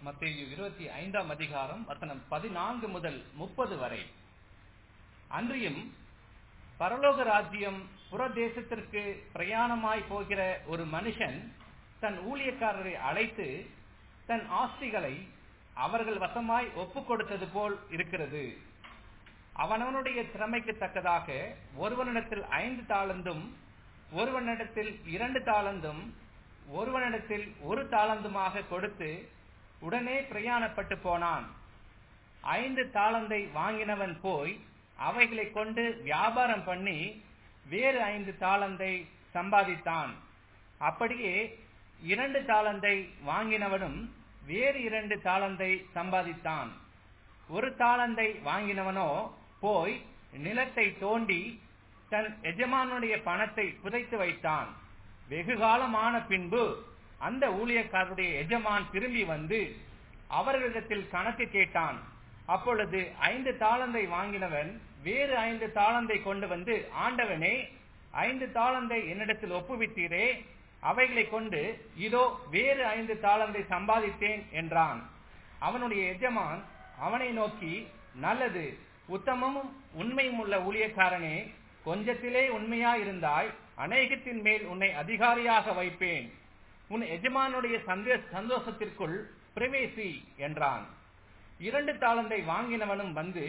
மத்தேயு இருபத்தி ஐந்தாம் அதிகாரம் வசனம் பதினான்கு முதல் முப்பது வரை அன்றியும் பரலோக ராஜ்யம் புறதேசத்திற்கு பிரயாணமாய் போகிற ஒரு மனுஷன் தன் ஊழியக்காரரை அழைத்து தன் ஆஸ்திகளை அவர்கள் வசமாய் ஒப்பு கொடுத்தது போல் இருக்கிறது அவனவனுடைய திறமைக்கு தக்கதாக ஒருவனிடத்தில் ஐந்து தாளந்தும் ஒருவனிடத்தில் இரண்டு தாளந்தும் ஒருவனிடத்தில் ஒரு தாளந்துமாக கொடுத்து உடனே பிரயாணப்பட்டு போனான் ஐந்து தாளந்தை வாங்கினவன் போய் அவைகளை கொண்டு வியாபாரம் பண்ணி வேறு ஐந்து தாளந்தை சம்பாதித்தான் அப்படியே இரண்டு தாளந்தை வாங்கினவனும் வேறு இரண்டு தாளந்தை சம்பாதித்தான் ஒரு தாளந்தை வாங்கினவனோ போய் நிலத்தை தோண்டி தன் எஜமானுடைய பணத்தை புதைத்து வைத்தான் வெகு காலமான பின்பு அந்த ஊழியக்காரருடைய எஜமான் திரும்பி வந்து அவர்களிடத்தில் கணக்கு கேட்டான் அப்பொழுது ஐந்து தாளந்தை வாங்கினவன் வேறு ஐந்து தாளந்தை கொண்டு வந்து ஆண்டவனே ஐந்து தாளந்தை என்னிடத்தில் ஒப்புவித்தீரே அவைகளை கொண்டு இதோ வேறு ஐந்து தாளந்தை சம்பாதித்தேன் என்றான் அவனுடைய எஜமான் அவனை நோக்கி நல்லது உத்தமமும் உண்மையும் உள்ள ஊழியக்காரனே கொஞ்சத்திலே உண்மையா இருந்தாய் அநேகத்தின் மேல் உன்னை அதிகாரியாக வைப்பேன் உன் எஜமானுடைய சந்தோஷத்திற்குள் பிரவேசி என்றான் இரண்டு தாளந்தை வாங்கினவனும் வந்து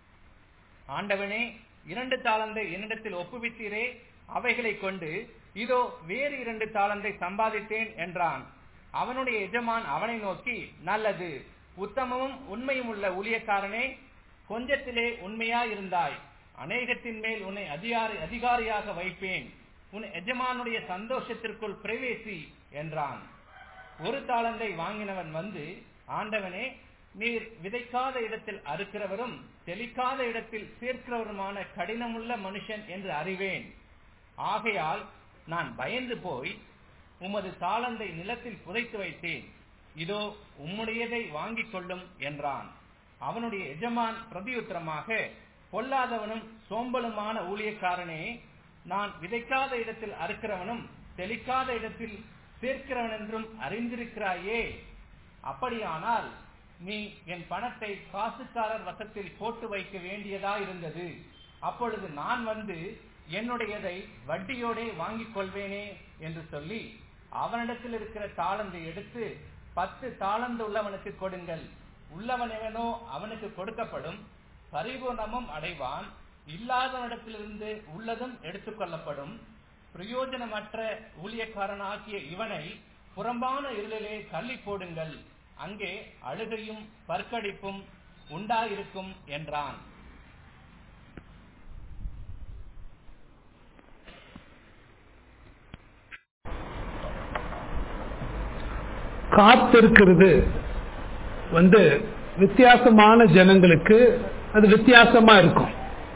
ஆண்டவனே இரண்டு தாளந்தை என்னிடத்தில் ஒப்புவித்தீரே அவைகளை கொண்டு இதோ வேறு இரண்டு தாளந்தை சம்பாதித்தேன் என்றான் அவனுடைய எஜமான் அவனை நோக்கி நல்லது உத்தமமும் உண்மையும் உள்ள ஊழியக்காரனே கொஞ்சத்திலே உண்மையா இருந்தாய் அநேகத்தின் மேல் உன்னை அதிகாரி அதிகாரியாக வைப்பேன் உன் எஜமானுடைய சந்தோஷத்திற்குள் பிரவேசி என்றான் ஒரு தாளந்தை வாங்கினவன் வந்து ஆண்டவனே நீர் விதைக்காத இடத்தில் அறுக்கிறவரும் தெளிக்காத இடத்தில் சேர்க்கிறவருமான கடினமுள்ள மனுஷன் என்று அறிவேன் ஆகையால் நான் பயந்து போய் உமது தாளந்தை நிலத்தில் புதைத்து வைத்தேன் இதோ உம்முடையதை வாங்கிக் கொள்ளும் என்றான் அவனுடைய எஜமான் பிரதியுத்தரமாக பொல்லாதவனும் சோம்பலுமான ஊழியக்காரனே நான் விதைக்காத இடத்தில் அறுக்கிறவனும் தெளிக்காத இடத்தில் சேர்க்கிறவன் என்றும் அறிந்திருக்கிறாயே அப்படியானால் நீ என் பணத்தை காசுக்காரர் வசத்தில் போட்டு வைக்க வேண்டியதா இருந்தது அப்பொழுது நான் வந்து என்னுடையதை வட்டியோடே வாங்கிக் கொள்வேனே என்று சொல்லி அவனிடத்தில் இருக்கிற தாளந்தை எடுத்து பத்து தாளந்து உள்ளவனுக்கு கொடுங்கள் உள்ளவன் எவனோ அவனுக்கு கொடுக்கப்படும் பரிபூர்ணமும் அடைவான் இல்லாதவனிடத்திலிருந்து உள்ளதும் எடுத்துக்கொள்ளப்படும் பிரயோஜனமற்ற ஊழியக்காரனாகிய இவனை புறம்பான இருளிலே தள்ளி போடுங்கள் அங்கே அழுகையும் பற்கடிப்பும் உண்டாயிருக்கும் என்றான் காத்திருக்கிறது வந்து வித்தியாசமான ஜனங்களுக்கு அது வித்தியாசமா இருக்கும்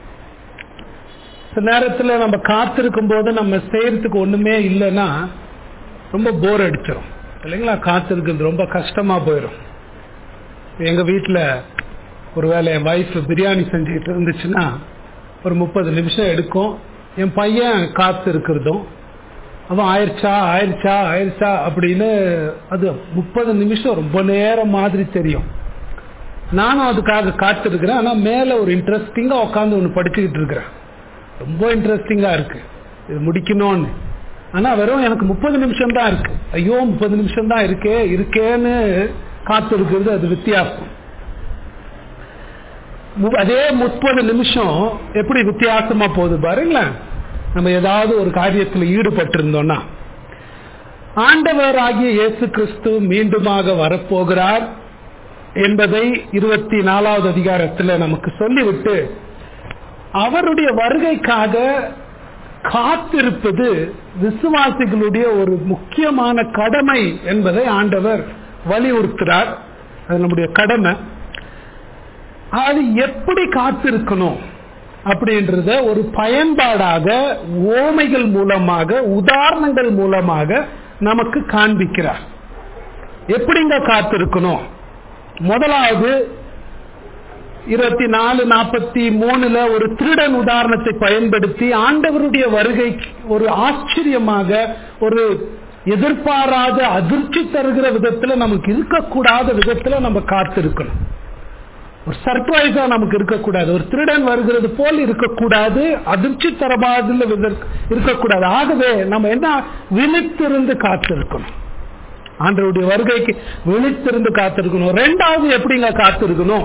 சில நேரத்தில் நம்ம காத்திருக்கும் போது நம்ம செய்யறதுக்கு ஒண்ணுமே இல்லைன்னா ரொம்ப போர் அடிச்சிடும் இல்லைங்களா காத்திருக்கிறது ரொம்ப கஷ்டமா போயிடும் எங்க வீட்டில் ஒருவேளை என் ஒய்ஃப் பிரியாணி செஞ்சுக்கிட்டு இருந்துச்சுன்னா ஒரு முப்பது நிமிஷம் எடுக்கும் என் பையன் காத்து இருக்கிறதும் அவன் ஆயிடுச்சா ஆயிடுச்சா ஆயிடுச்சா அப்படின்னு அது முப்பது நிமிஷம் ரொம்ப நேரம் மாதிரி தெரியும் நானும் அதுக்காக காத்திருக்கிறேன் ஆனால் மேலே ஒரு இன்ட்ரெஸ்டிங்காக உட்காந்து ஒன்று படிச்சுக்கிட்டு இருக்கிறேன் ரொம்ப இன்ட்ரெஸ்டிங்காக இருக்கு இது முடிக்கணும்னு ஆனால் வெறும் எனக்கு முப்பது நிமிஷம் தான் இருக்கு ஐயோ முப்பது நிமிஷம் தான் இருக்கே இருக்கேன்னு காத்திருக்கிறது அது வித்தியாசம் அதே முப்பது நிமிஷம் எப்படி வித்தியாசமா போகுது பாருங்களேன் நம்ம ஏதாவது ஒரு காரியத்தில் ஈடுபட்டு இருந்தோம்னா ஆண்டவர் ஆகிய இயேசு கிறிஸ்து மீண்டுமாக வரப்போகிறார் என்பதை இருபத்தி நாலாவது அதிகாரத்தில் நமக்கு சொல்லிவிட்டு அவருடைய வருகைக்காக காத்திருப்பது விசுவாசிகளுடைய ஒரு முக்கியமான கடமை என்பதை ஆண்டவர் வலியுறுத்துறார் அது நம்முடைய கடமை அது எப்படி காத்திருக்கணும் அப்படின்றத ஒரு பயன்பாடாக ஓமைகள் மூலமாக உதாரணங்கள் மூலமாக நமக்கு காண்பிக்கிறார் எப்படிங்க காத்திருக்கணும் முதலாவது இருபத்தி நாலு நாற்பத்தி மூணுல ஒரு திருடன் உதாரணத்தை பயன்படுத்தி ஆண்டவருடைய வருகை ஒரு ஆச்சரியமாக ஒரு எதிர்பாராத அதிர்ச்சி தருகிற விதத்துல நமக்கு இருக்கக்கூடாத விதத்துல நம்ம காத்திருக்கணும் ஒரு சர்ப்ரைஸா நமக்கு இருக்கக்கூடாது ஒரு திருடன் வருகிறது போல் இருக்கக்கூடாது அதிர்ச்சி தரபாதுல இருக்கக்கூடாது ஆகவே நம்ம என்ன விழித்திருந்து காத்திருக்கணும் ஆண்டவருடைய வருகைக்கு விழித்திருந்து காத்திருக்கணும் ரெண்டாவது எப்படிங்க காத்திருக்கணும்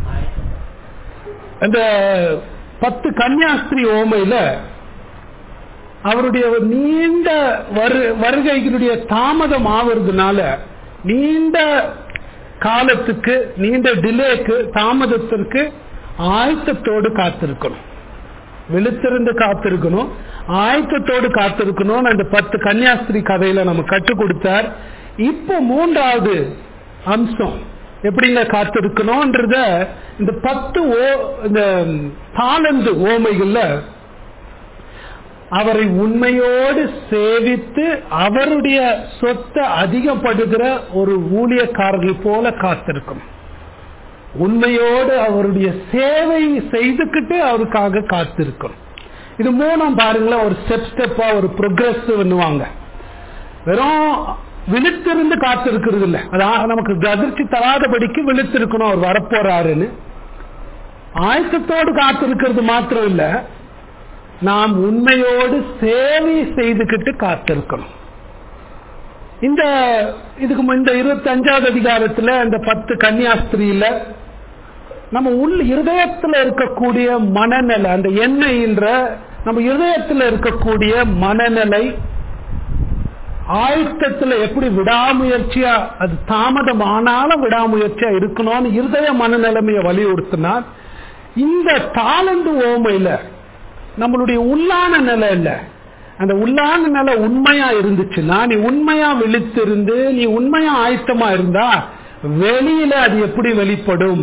அந்த பத்து கன்னியாஸ்திரி ஓமையில அவருடைய நீண்ட வருகைகளுடைய தாமதம் ஆவறதுனால நீண்ட காலத்துக்கு நீண்ட டிலேக்கு தாமதத்திற்கு ஆயத்தத்தோடு காத்திருக்கணும் விழுத்திருந்து காத்திருக்கணும் ஆயத்தத்தோடு காத்திருக்கணும் அந்த பத்து கன்னியாஸ்திரி கதையில நம்ம கற்றுக் கொடுத்தார் இப்போ மூன்றாவது அம்சம் எப்படிங்க காத்திருக்கணும்ன்றத இந்த பத்து ஓ இந்த தாளந்து ஓமைகள்ல அவரை உண்மையோடு சேவித்து அவருடைய சொத்தை அதிகப்படுகிற ஒரு ஊழியக்காரர்கள் போல காத்திருக்கும் உண்மையோடு அவருடைய சேவை செய்துக்கிட்டு அவருக்காக காத்திருக்கும் இது மூணாம் பாருங்களேன் ஒரு ஸ்டெப் ஸ்டெப்பா ஒரு ப்ரோக்ரஸ் பண்ணுவாங்க வெறும் விழித்திருந்து காத்திருக்கிறது இல்லை அதான் நமக்கு அதிர்ச்சி தராதபடிக்கு விழித்திருக்கணும் அவர் வரப்போறாருன்னு ஆயத்தத்தோடு காத்திருக்கிறது மாத்திரம் இல்ல நாம் உண்மையோடு சேவை செய்துக்கிட்டு காத்திருக்கணும் இந்த இதுக்கு இந்த இருபத்தி அஞ்சாவது அதிகாரத்துல இந்த பத்து கன்னியாஸ்திரியில நம்ம உள் இருதயத்துல இருக்கக்கூடிய மனநிலை அந்த எண்ணெய்ன்ற நம்ம இருதயத்துல இருக்கக்கூடிய மனநிலை ஆயத்தத்துல எப்படி விடாமுயற்சியா அது தாமதம் ஆனாலும் விடாமுயற்சியா இருக்கணும்னு இருதய மனநிலைமையை வலியுறுத்தினார் இந்த தாளந்து ஓமையில நம்மளுடைய உள்ளான நிலை இல்ல அந்த உள்ளான நிலை உண்மையா இருந்துச்சுன்னா நீ உண்மையா விழித்திருந்து நீ உண்மையா ஆயத்தமா இருந்தா வெளியில அது எப்படி வெளிப்படும்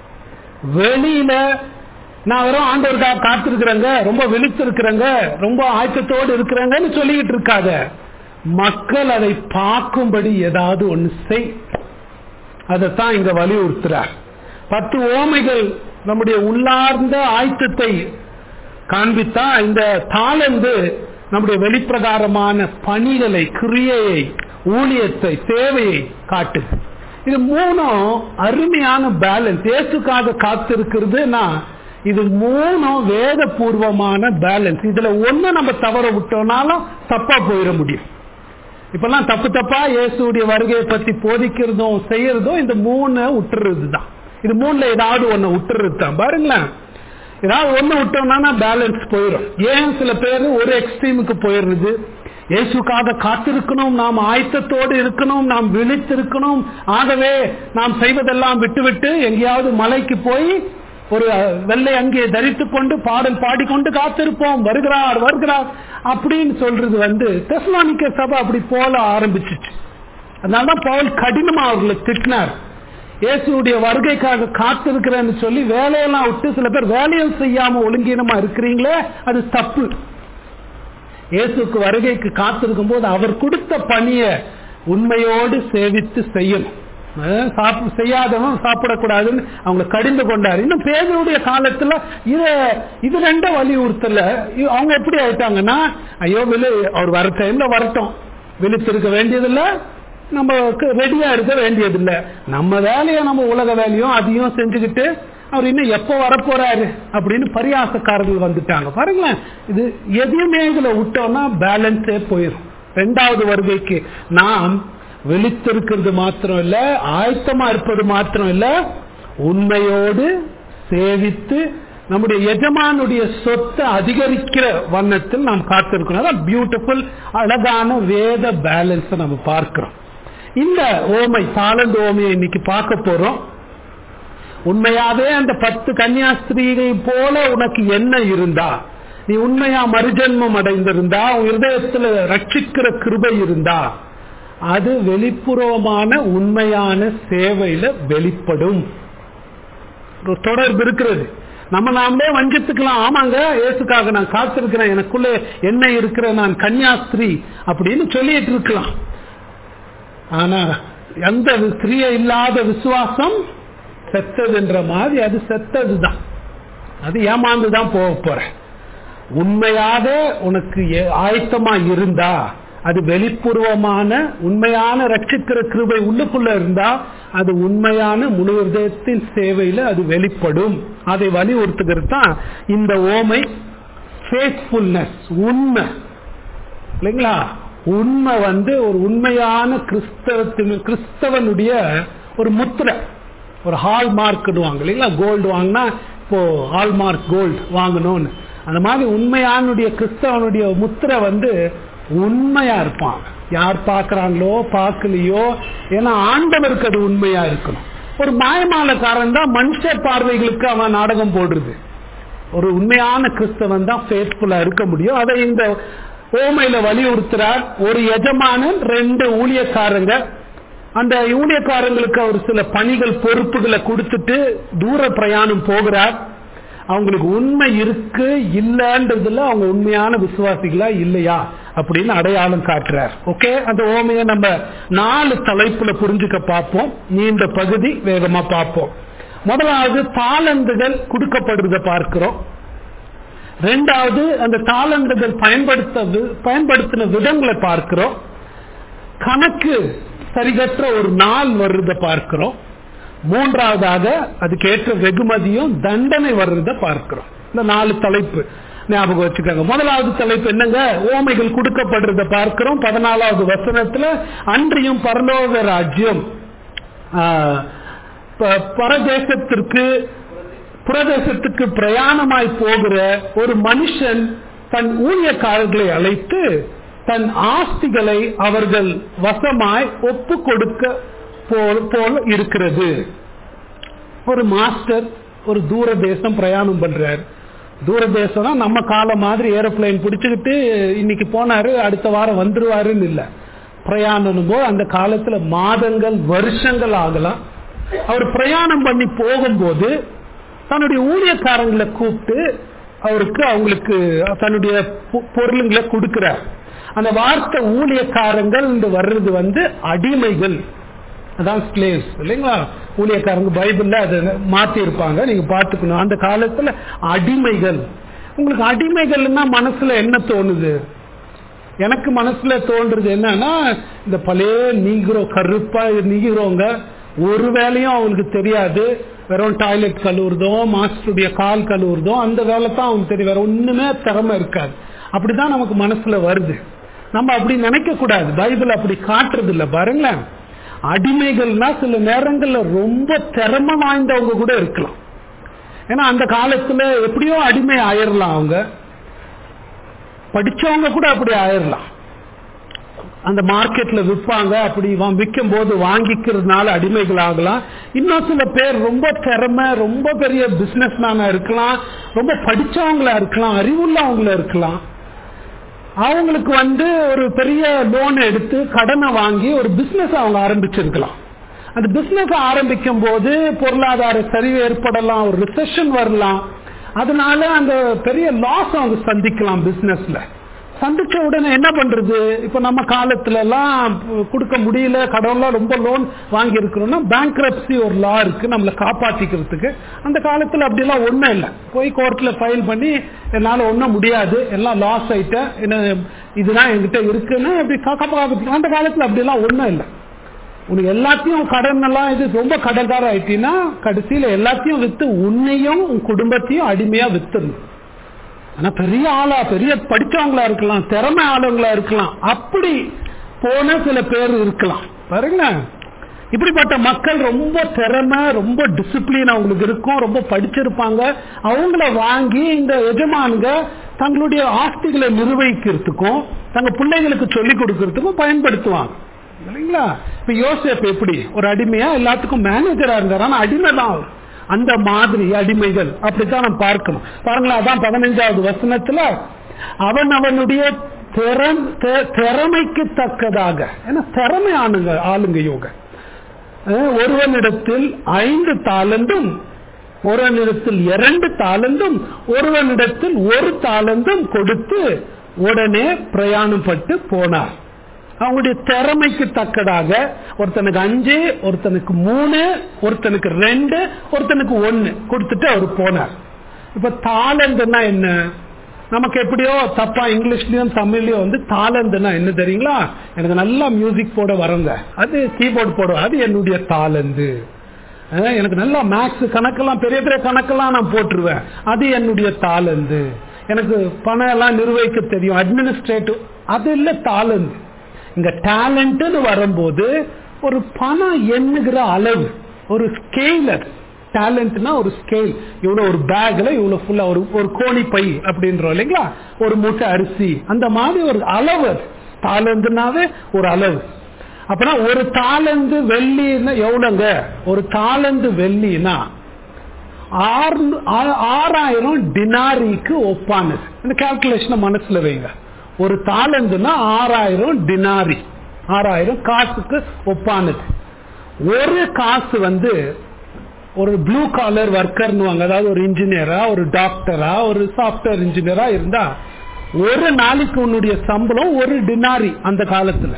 வெளியில நான் வெறும் ஆண்டவருக்காக காத்திருக்கிறேங்க ரொம்ப விழித்திருக்கிறேங்க ரொம்ப ஆயத்தத்தோடு இருக்கிறேங்கன்னு சொல்லிக்கிட்டு இருக்காத மக்கள் அதை பார்க்கும்படி ஏதாவது ஒன்று செய் அதைத்தான் இங்க வலியுறுத்துறார் பத்து ஓமைகள் நம்முடைய உள்ளார்ந்த ஆயத்தத்தை காண்பித்தா இந்த தாளந்து நம்முடைய வெளிப்பிரகாரமான பணிகளை கிரியையை ஊழியத்தை சேவையை காட்டு இது மூணும் அருமையான பேலன்ஸ் ஏசுக்காக காத்திருக்கிறதுனா இது மூணும் வேத பூர்வமான பேலன்ஸ் இதுல ஒண்ணு நம்ம தவற விட்டோம்னாலும் தப்பா போயிட முடியும் இப்பெல்லாம் தப்பு தப்பா இயேசுடைய வருகையை பத்தி போதிக்கிறதும் செய்யறதும் இந்த மூணு விட்டுறது தான் இது மூணுல ஏதாவது ஒண்ணு விட்டுறது தான் பாருங்களேன் ஏதாவது ஒண்ணு விட்டோம்னா பேலன்ஸ் போயிடும் ஏன் சில பேர் ஒரு எக்ஸ்ட்ரீமுக்கு போயிடுறது இயேசுக்காக காத்திருக்கணும் நாம் ஆயத்தத்தோடு இருக்கணும் நாம் விழித்திருக்கணும் ஆகவே நாம் செய்வதெல்லாம் விட்டுவிட்டு எங்கேயாவது மலைக்கு போய் ஒரு வெள்ளை அங்கே தரித்து கொண்டு பாடல் பாடிக்கொண்டு காத்திருப்போம் வருகிறார் வருகிறார் அப்படின்னு சொல்றது வந்து தெஸ்லானிக்க சபை அப்படி போல ஆரம்பிச்சிச்சு அதனாலதான் பவுல் கடினமா அவர்களை திட்டினார் இயேசுடைய வருகைக்காக காத்திருக்கிறேன்னு சொல்லி வேலையெல்லாம் விட்டு சில பேர் வேலையும் செய்யாம ஒழுங்கீனமா இருக்கிறீங்களே அது தப்பு இயேசுக்கு வருகைக்கு காத்திருக்கும் போது அவர் கொடுத்த பணியை உண்மையோடு சேவித்து செய்யணும் செய்யாதவன் சாப்பிடக்கூடாதுன்னு அவங்க கடிந்து கொண்டாரு இன்னும் பேருடைய காலத்துல இத இது ரெண்ட வலியுறுத்தல அவங்க எப்படி ஆயிட்டாங்கன்னா ஐயோ விழு அவர் வர டைம்ல வரட்டும் விழித்திருக்க வேண்டியதில்ல நம்ம ரெடியா இருக்க வேண்டியதில்லை நம்ம வேலையை நம்ம உலக வேலையும் அதையும் செஞ்சுக்கிட்டு அவர் இன்னும் எப்போ வரப்போறாரு அப்படின்னு பரியாசக்காரர்கள் வந்துட்டாங்க பாருங்களேன் இது எதையுமே இதுல விட்டோம்னா பேலன்ஸே போயிடும் ரெண்டாவது வருகைக்கு நாம் விழித்திருக்கிறது மாத்திரம் இல்ல ஆயத்தமா இருப்பது மாத்திரம் இல்ல உண்மையோடு சேவித்து நம்முடைய எஜமானுடைய சொத்தை அதிகரிக்கிற வண்ணத்தில் நாம் காத்திருக்கணும் பியூட்டிஃபுல் அழகான வேத பேலன்ஸ் நம்ம பார்க்கிறோம் இந்த ஓமை தாளந்து ஓமையை இன்னைக்கு பார்க்க போறோம் உண்மையாவே அந்த பத்து கன்னியாஸ்திரியை போல உனக்கு என்ன இருந்தா நீ உண்மையா மறுஜன்மம் அடைந்திருந்தா உன் இருதயத்துல ரட்சிக்கிற கிருபை இருந்தா அது வெளிப்புறமான உண்மையான சேவையில வெளிப்படும் ஒரு தொடர்பு இருக்கிறது நம்ம நாமளே வஞ்சித்துக்கலாம் ஆமாங்க இயேசுக்காக நான் காத்திருக்கிறேன் எனக்குள்ள என்ன இருக்கிற நான் கன்னியாஸ்திரி அப்படின்னு சொல்லிட்டு இருக்கலாம் ஆனா எந்த கிரிய இல்லாத விசுவாசம் செத்ததுன்ற மாதிரி அது செத்ததுதான் அது ஏமாந்துதான் போக போற உண்மையாக உனக்கு ஆயத்தமா இருந்தா அது வெளிப்பூர்வமான உண்மையான ரட்சிக்கிற கிருபை உள்ளுக்குள்ள இருந்தா அது உண்மையான முழு இதயத்தின் சேவையில அது வெளிப்படும் அதை வலியுறுத்துகிறது தான் இந்த ஓமை ஃபேத்ஃபுல்னஸ் உண்மை இல்லைங்களா உண்மை வந்து ஒரு உண்மையான கிறிஸ்தவத்தின் கிறிஸ்தவனுடைய ஒரு முத்திரை ஒரு ஹால் மார்க்டுவாங்க இல்லைங்களா கோல்டு வாங்கினா இப்போ ஹால் மார்க் கோல்டு வாங்கணும்னு அந்த மாதிரி உண்மையானுடைய கிறிஸ்தவனுடைய முத்திரை வந்து உண்மையா இருப்பான் யார் பார்க்கறாங்களோ பார்க்கலையோ ஏன்னா ஆண்டவருக்கு அது உண்மையா இருக்கணும் ஒரு மாயமாலக்காரன் தான் மனுஷ பார்வைகளுக்கு அவன் நாடகம் போடுறது ஒரு உண்மையான கிறிஸ்தவன் தான் ஃபேத்ஃபுல்லா இருக்க முடியும் அதை இந்த ஓமையில வலியுறுத்துறார் ஒரு எஜமானன் ரெண்டு ஊழியக்காரங்க அந்த ஊழியக்காரங்களுக்கு அவர் சில பணிகள் பொறுப்புகளை கொடுத்துட்டு தூர பிரயாணம் போகிறார் அவங்களுக்கு உண்மை இருக்கு இல்லன்றதுல அவங்க உண்மையான விசுவாசிகளா இல்லையா அப்படின்னு அடையாளம் காட்டுறார் ஓகே அந்த ஓமையை நம்ம நாலு தலைப்புல புரிஞ்சுக்க பார்ப்போம் நீண்ட பகுதி வேகமா பார்ப்போம் முதலாவது தாளந்துகள் கொடுக்கப்படுறத பார்க்கிறோம் ரெண்டாவது அந்த தாளந்துகள் பயன்படுத்த பயன்படுத்தின விதங்களை பார்க்கிறோம் கணக்கு சரிகற்ற ஒரு நாள் வர்றத பார்க்கிறோம் மூன்றாவதாக அதுக்கேற்ற வெகுமதியும் தண்டனை வர்றத பார்க்கிறோம் இந்த நாலு தலைப்பு ஞாபகம் வச்சுக்கோங்க முதலாவது தலைப்பு என்னங்க ஓமைகள் கொடுக்கப்படுறத பார்க்கிறோம் பதினாலாவது வசனத்துல அன்றியும் பரலோக ராஜ்யம் பரதேசத்திற்கு புரதேசத்துக்கு பிரயாணமாய் போகிற ஒரு மனுஷன் தன் ஊழியக்காரர்களை அழைத்து தன் ஆஸ்திகளை அவர்கள் வசமாய் ஒப்பு கொடுக்க போல இருக்கிறது ஒரு மாஸ்டர் ஒரு தூர தேசம் பிரயாணம் பண்றார் தூர தேசம்னா நம்ம காலம் மாதிரி ஏரோப்ளைன் பிடிச்சுக்கிட்டு இன்னைக்கு போனாரு அடுத்த வாரம் வந்துருவாருன்னு இல்ல பிரயாணம் போது அந்த காலத்துல மாதங்கள் வருஷங்கள் ஆகலாம் அவர் பிரயாணம் பண்ணி போகும்போது தன்னுடைய ஊழியக்காரங்களை கூப்பிட்டு அவருக்கு அவங்களுக்கு தன்னுடைய பொருளுங்களை கொடுக்கிறார் அந்த வார்த்தை ஊழியக்காரங்கள் வர்றது வந்து அடிமைகள் அதான் ஸ்லேவ்ஸ் இல்லைங்களா ஊழியக்காரங்க பைபிள்ல அதை மாத்தி இருப்பாங்க நீங்க பாத்துக்கணும் அந்த காலத்துல அடிமைகள் உங்களுக்கு அடிமைகள்னா மனசுல என்ன தோணுது எனக்கு மனசுல தோன்றது என்னன்னா இந்த பழைய நீகிறோ கருப்பா நீகிறோங்க ஒரு வேலையும் அவங்களுக்கு தெரியாது வெறும் டாய்லெட் கழுவுறதோ மாஸ்டருடைய கால் கழுவுறதோ அந்த வேலை தான் அவங்களுக்கு தெரியும் வேற ஒண்ணுமே திறமை இருக்காது அப்படிதான் நமக்கு மனசுல வருது நம்ம அப்படி நினைக்க கூடாது பைபிள் அப்படி காட்டுறது இல்ல பாருங்களேன் அடிமைகள்னா சில நேரங்கள்ல ரொம்ப திறமை வாய்ந்தவங்க கூட இருக்கலாம் ஏன்னா அந்த காலத்துல எப்படியோ அடிமை ஆயிரலாம் அவங்க படிச்சவங்க கூட அப்படி ஆயிரலாம் அந்த மார்க்கெட்ல விற்பாங்க அப்படி விற்கும் போது வாங்கிக்கிறதுனால அடிமைகள் ஆகலாம் இன்னும் சில பேர் ரொம்ப திறமை ரொம்ப பெரிய பிசினஸ் மேனா இருக்கலாம் ரொம்ப படிச்சவங்களா இருக்கலாம் அறிவுள்ளவங்களா இருக்கலாம் அவங்களுக்கு வந்து ஒரு பெரிய லோன் எடுத்து கடனை வாங்கி ஒரு பிசினஸ் அவங்க ஆரம்பிச்சிருக்கலாம் அந்த பிசினஸ் ஆரம்பிக்கும் போது பொருளாதார சரிவு ஏற்படலாம் ஒரு ரிசெஷன் வரலாம் அதனால அந்த பெரிய லாஸ் அவங்க சந்திக்கலாம் பிசினஸ்ல சந்திச்ச உடனே என்ன பண்றது இப்ப நம்ம காலத்துல எல்லாம் கொடுக்க முடியல கடவுள்லாம் ரொம்ப லோன் வாங்கி இருக்கிறோம்னா பேங்க் ஒரு லா இருக்கு நம்மளை காப்பாத்திக்கிறதுக்கு அந்த காலத்துல அப்படிலாம் ஒண்ணும் இல்லை போய் கோர்ட்ல ஃபைல் பண்ணி என்னால ஒண்ணும் முடியாது எல்லாம் லாஸ் ஆயிட்டேன் என்ன இதுதான் என்கிட்ட இருக்குன்னு அப்படி காப்பாற்ற அந்த காலத்துல அப்படிலாம் ஒண்ணும் இல்லை உனக்கு எல்லாத்தையும் கடன் எல்லாம் இது ரொம்ப கடன்கார ஆயிட்டீங்கன்னா கடைசியில எல்லாத்தையும் வித்து உன்னையும் உன் குடும்பத்தையும் அடிமையா வித்துடணும் ஆனா பெரிய ஆளா பெரிய படிச்சவங்களா இருக்கலாம் திறமை ஆளுங்களா இருக்கலாம் அப்படி போன சில பேர் இருக்கலாம் பாருங்களேன் இப்படிப்பட்ட மக்கள் ரொம்ப திறமை ரொம்ப டிசிப்ளின் அவங்களுக்கு இருக்கும் ரொம்ப படிச்சிருப்பாங்க அவங்கள வாங்கி இந்த எஜமானுங்க தங்களுடைய ஆஸ்திகளை நிர்வகிக்கிறதுக்கும் தங்க பிள்ளைங்களுக்கு சொல்லிக் கொடுக்கறதுக்கும் பயன்படுத்துவாங்க இல்லைங்களா இப்ப யோசேப் எப்படி ஒரு அடிமையா எல்லாத்துக்கும் மேனேஜரா இருந்தார் ஆனா அடிமை தான் அவர் அந்த மாதிரி அடிமைகள் அப்படித்தான் நம்ம பார்க்கணும் பாருங்களா அதான் பதினைஞ்சாவது வசனத்துல அவன் அவனுடைய திறமைக்கு தக்கதாக ஏன்னா திறமை ஆளுங்க ஆளுங்க யோக ஒருவனிடத்தில் ஐந்து தாளந்தும் ஒருவனிடத்தில் இரண்டு தாளந்தும் ஒருவனிடத்தில் ஒரு தாளந்தும் கொடுத்து உடனே பிரயாணப்பட்டு போனார் அவங்களுடைய திறமைக்கு தக்கதாக ஒருத்தனுக்கு அஞ்சு ஒருத்தனுக்கு மூணு ஒருத்தனுக்கு ரெண்டு ஒருத்தனுக்கு ஒன்னு கொடுத்துட்டு அவர் போனார் இப்ப தாளந்துன்னா என்ன நமக்கு எப்படியோ தப்பா இங்கிலீஷ்லயும் தமிழ்லயும் வந்து தாளந்துன்னா என்ன தெரியுங்களா எனக்கு நல்லா மியூசிக் போட வரங்க அது கீபோர்டு போட அது என்னுடைய தாளந்து அஹ் எனக்கு நல்லா மேக்ஸ் கணக்கெல்லாம் பெரிய பெரிய கணக்கெல்லாம் நான் போட்டுருவேன் அது என்னுடைய தாளந்து எனக்கு பணம் எல்லாம் நிர்வகிக்க தெரியும் அட்மினிஸ்ட்ரேட்டிவ் அது இல்ல தாளந்து இங்க டேலண்ட்னு வரும்போது ஒரு பணம் எண்ணுகிற அளவு ஒரு ஸ்கேல் அது டேலண்ட்னா ஒரு ஸ்கேல் இவ்வளவு ஒரு பேக்ல இவ்வளவு ஃபுல்லா ஒரு ஒரு கோணி பை அப்படின்றோம் இல்லைங்களா ஒரு மூட்டை அரிசி அந்த மாதிரி ஒரு அளவு அது. தாளந்துனாவே ஒரு அளவு அப்பனா ஒரு தாளந்து வெள்ளின்னா எவ்வளவுங்க ஒரு தாளந்து வெள்ளினா ஆறு- ஆ- ஆறாயிரம் டினாரிக்கு ஒப்பானது இந்த கால்குலேஷனை மனசுல வைங்க ஒரு தாளந்துனா ஆறாயிரம் டினாரி ஆறாயிரம் காசுக்கு ஒப்பானது ஒரு காசு வந்து ஒரு ப்ளூ காலர் ஒர்க்கர்னுவாங்க அதாவது ஒரு இன்ஜினியரா ஒரு டாக்டரா ஒரு சாஃப்ட்வேர் இன்ஜினியரா இருந்தா ஒரு நாளைக்கு உன்னுடைய சம்பளம் ஒரு டினாரி அந்த காலத்துல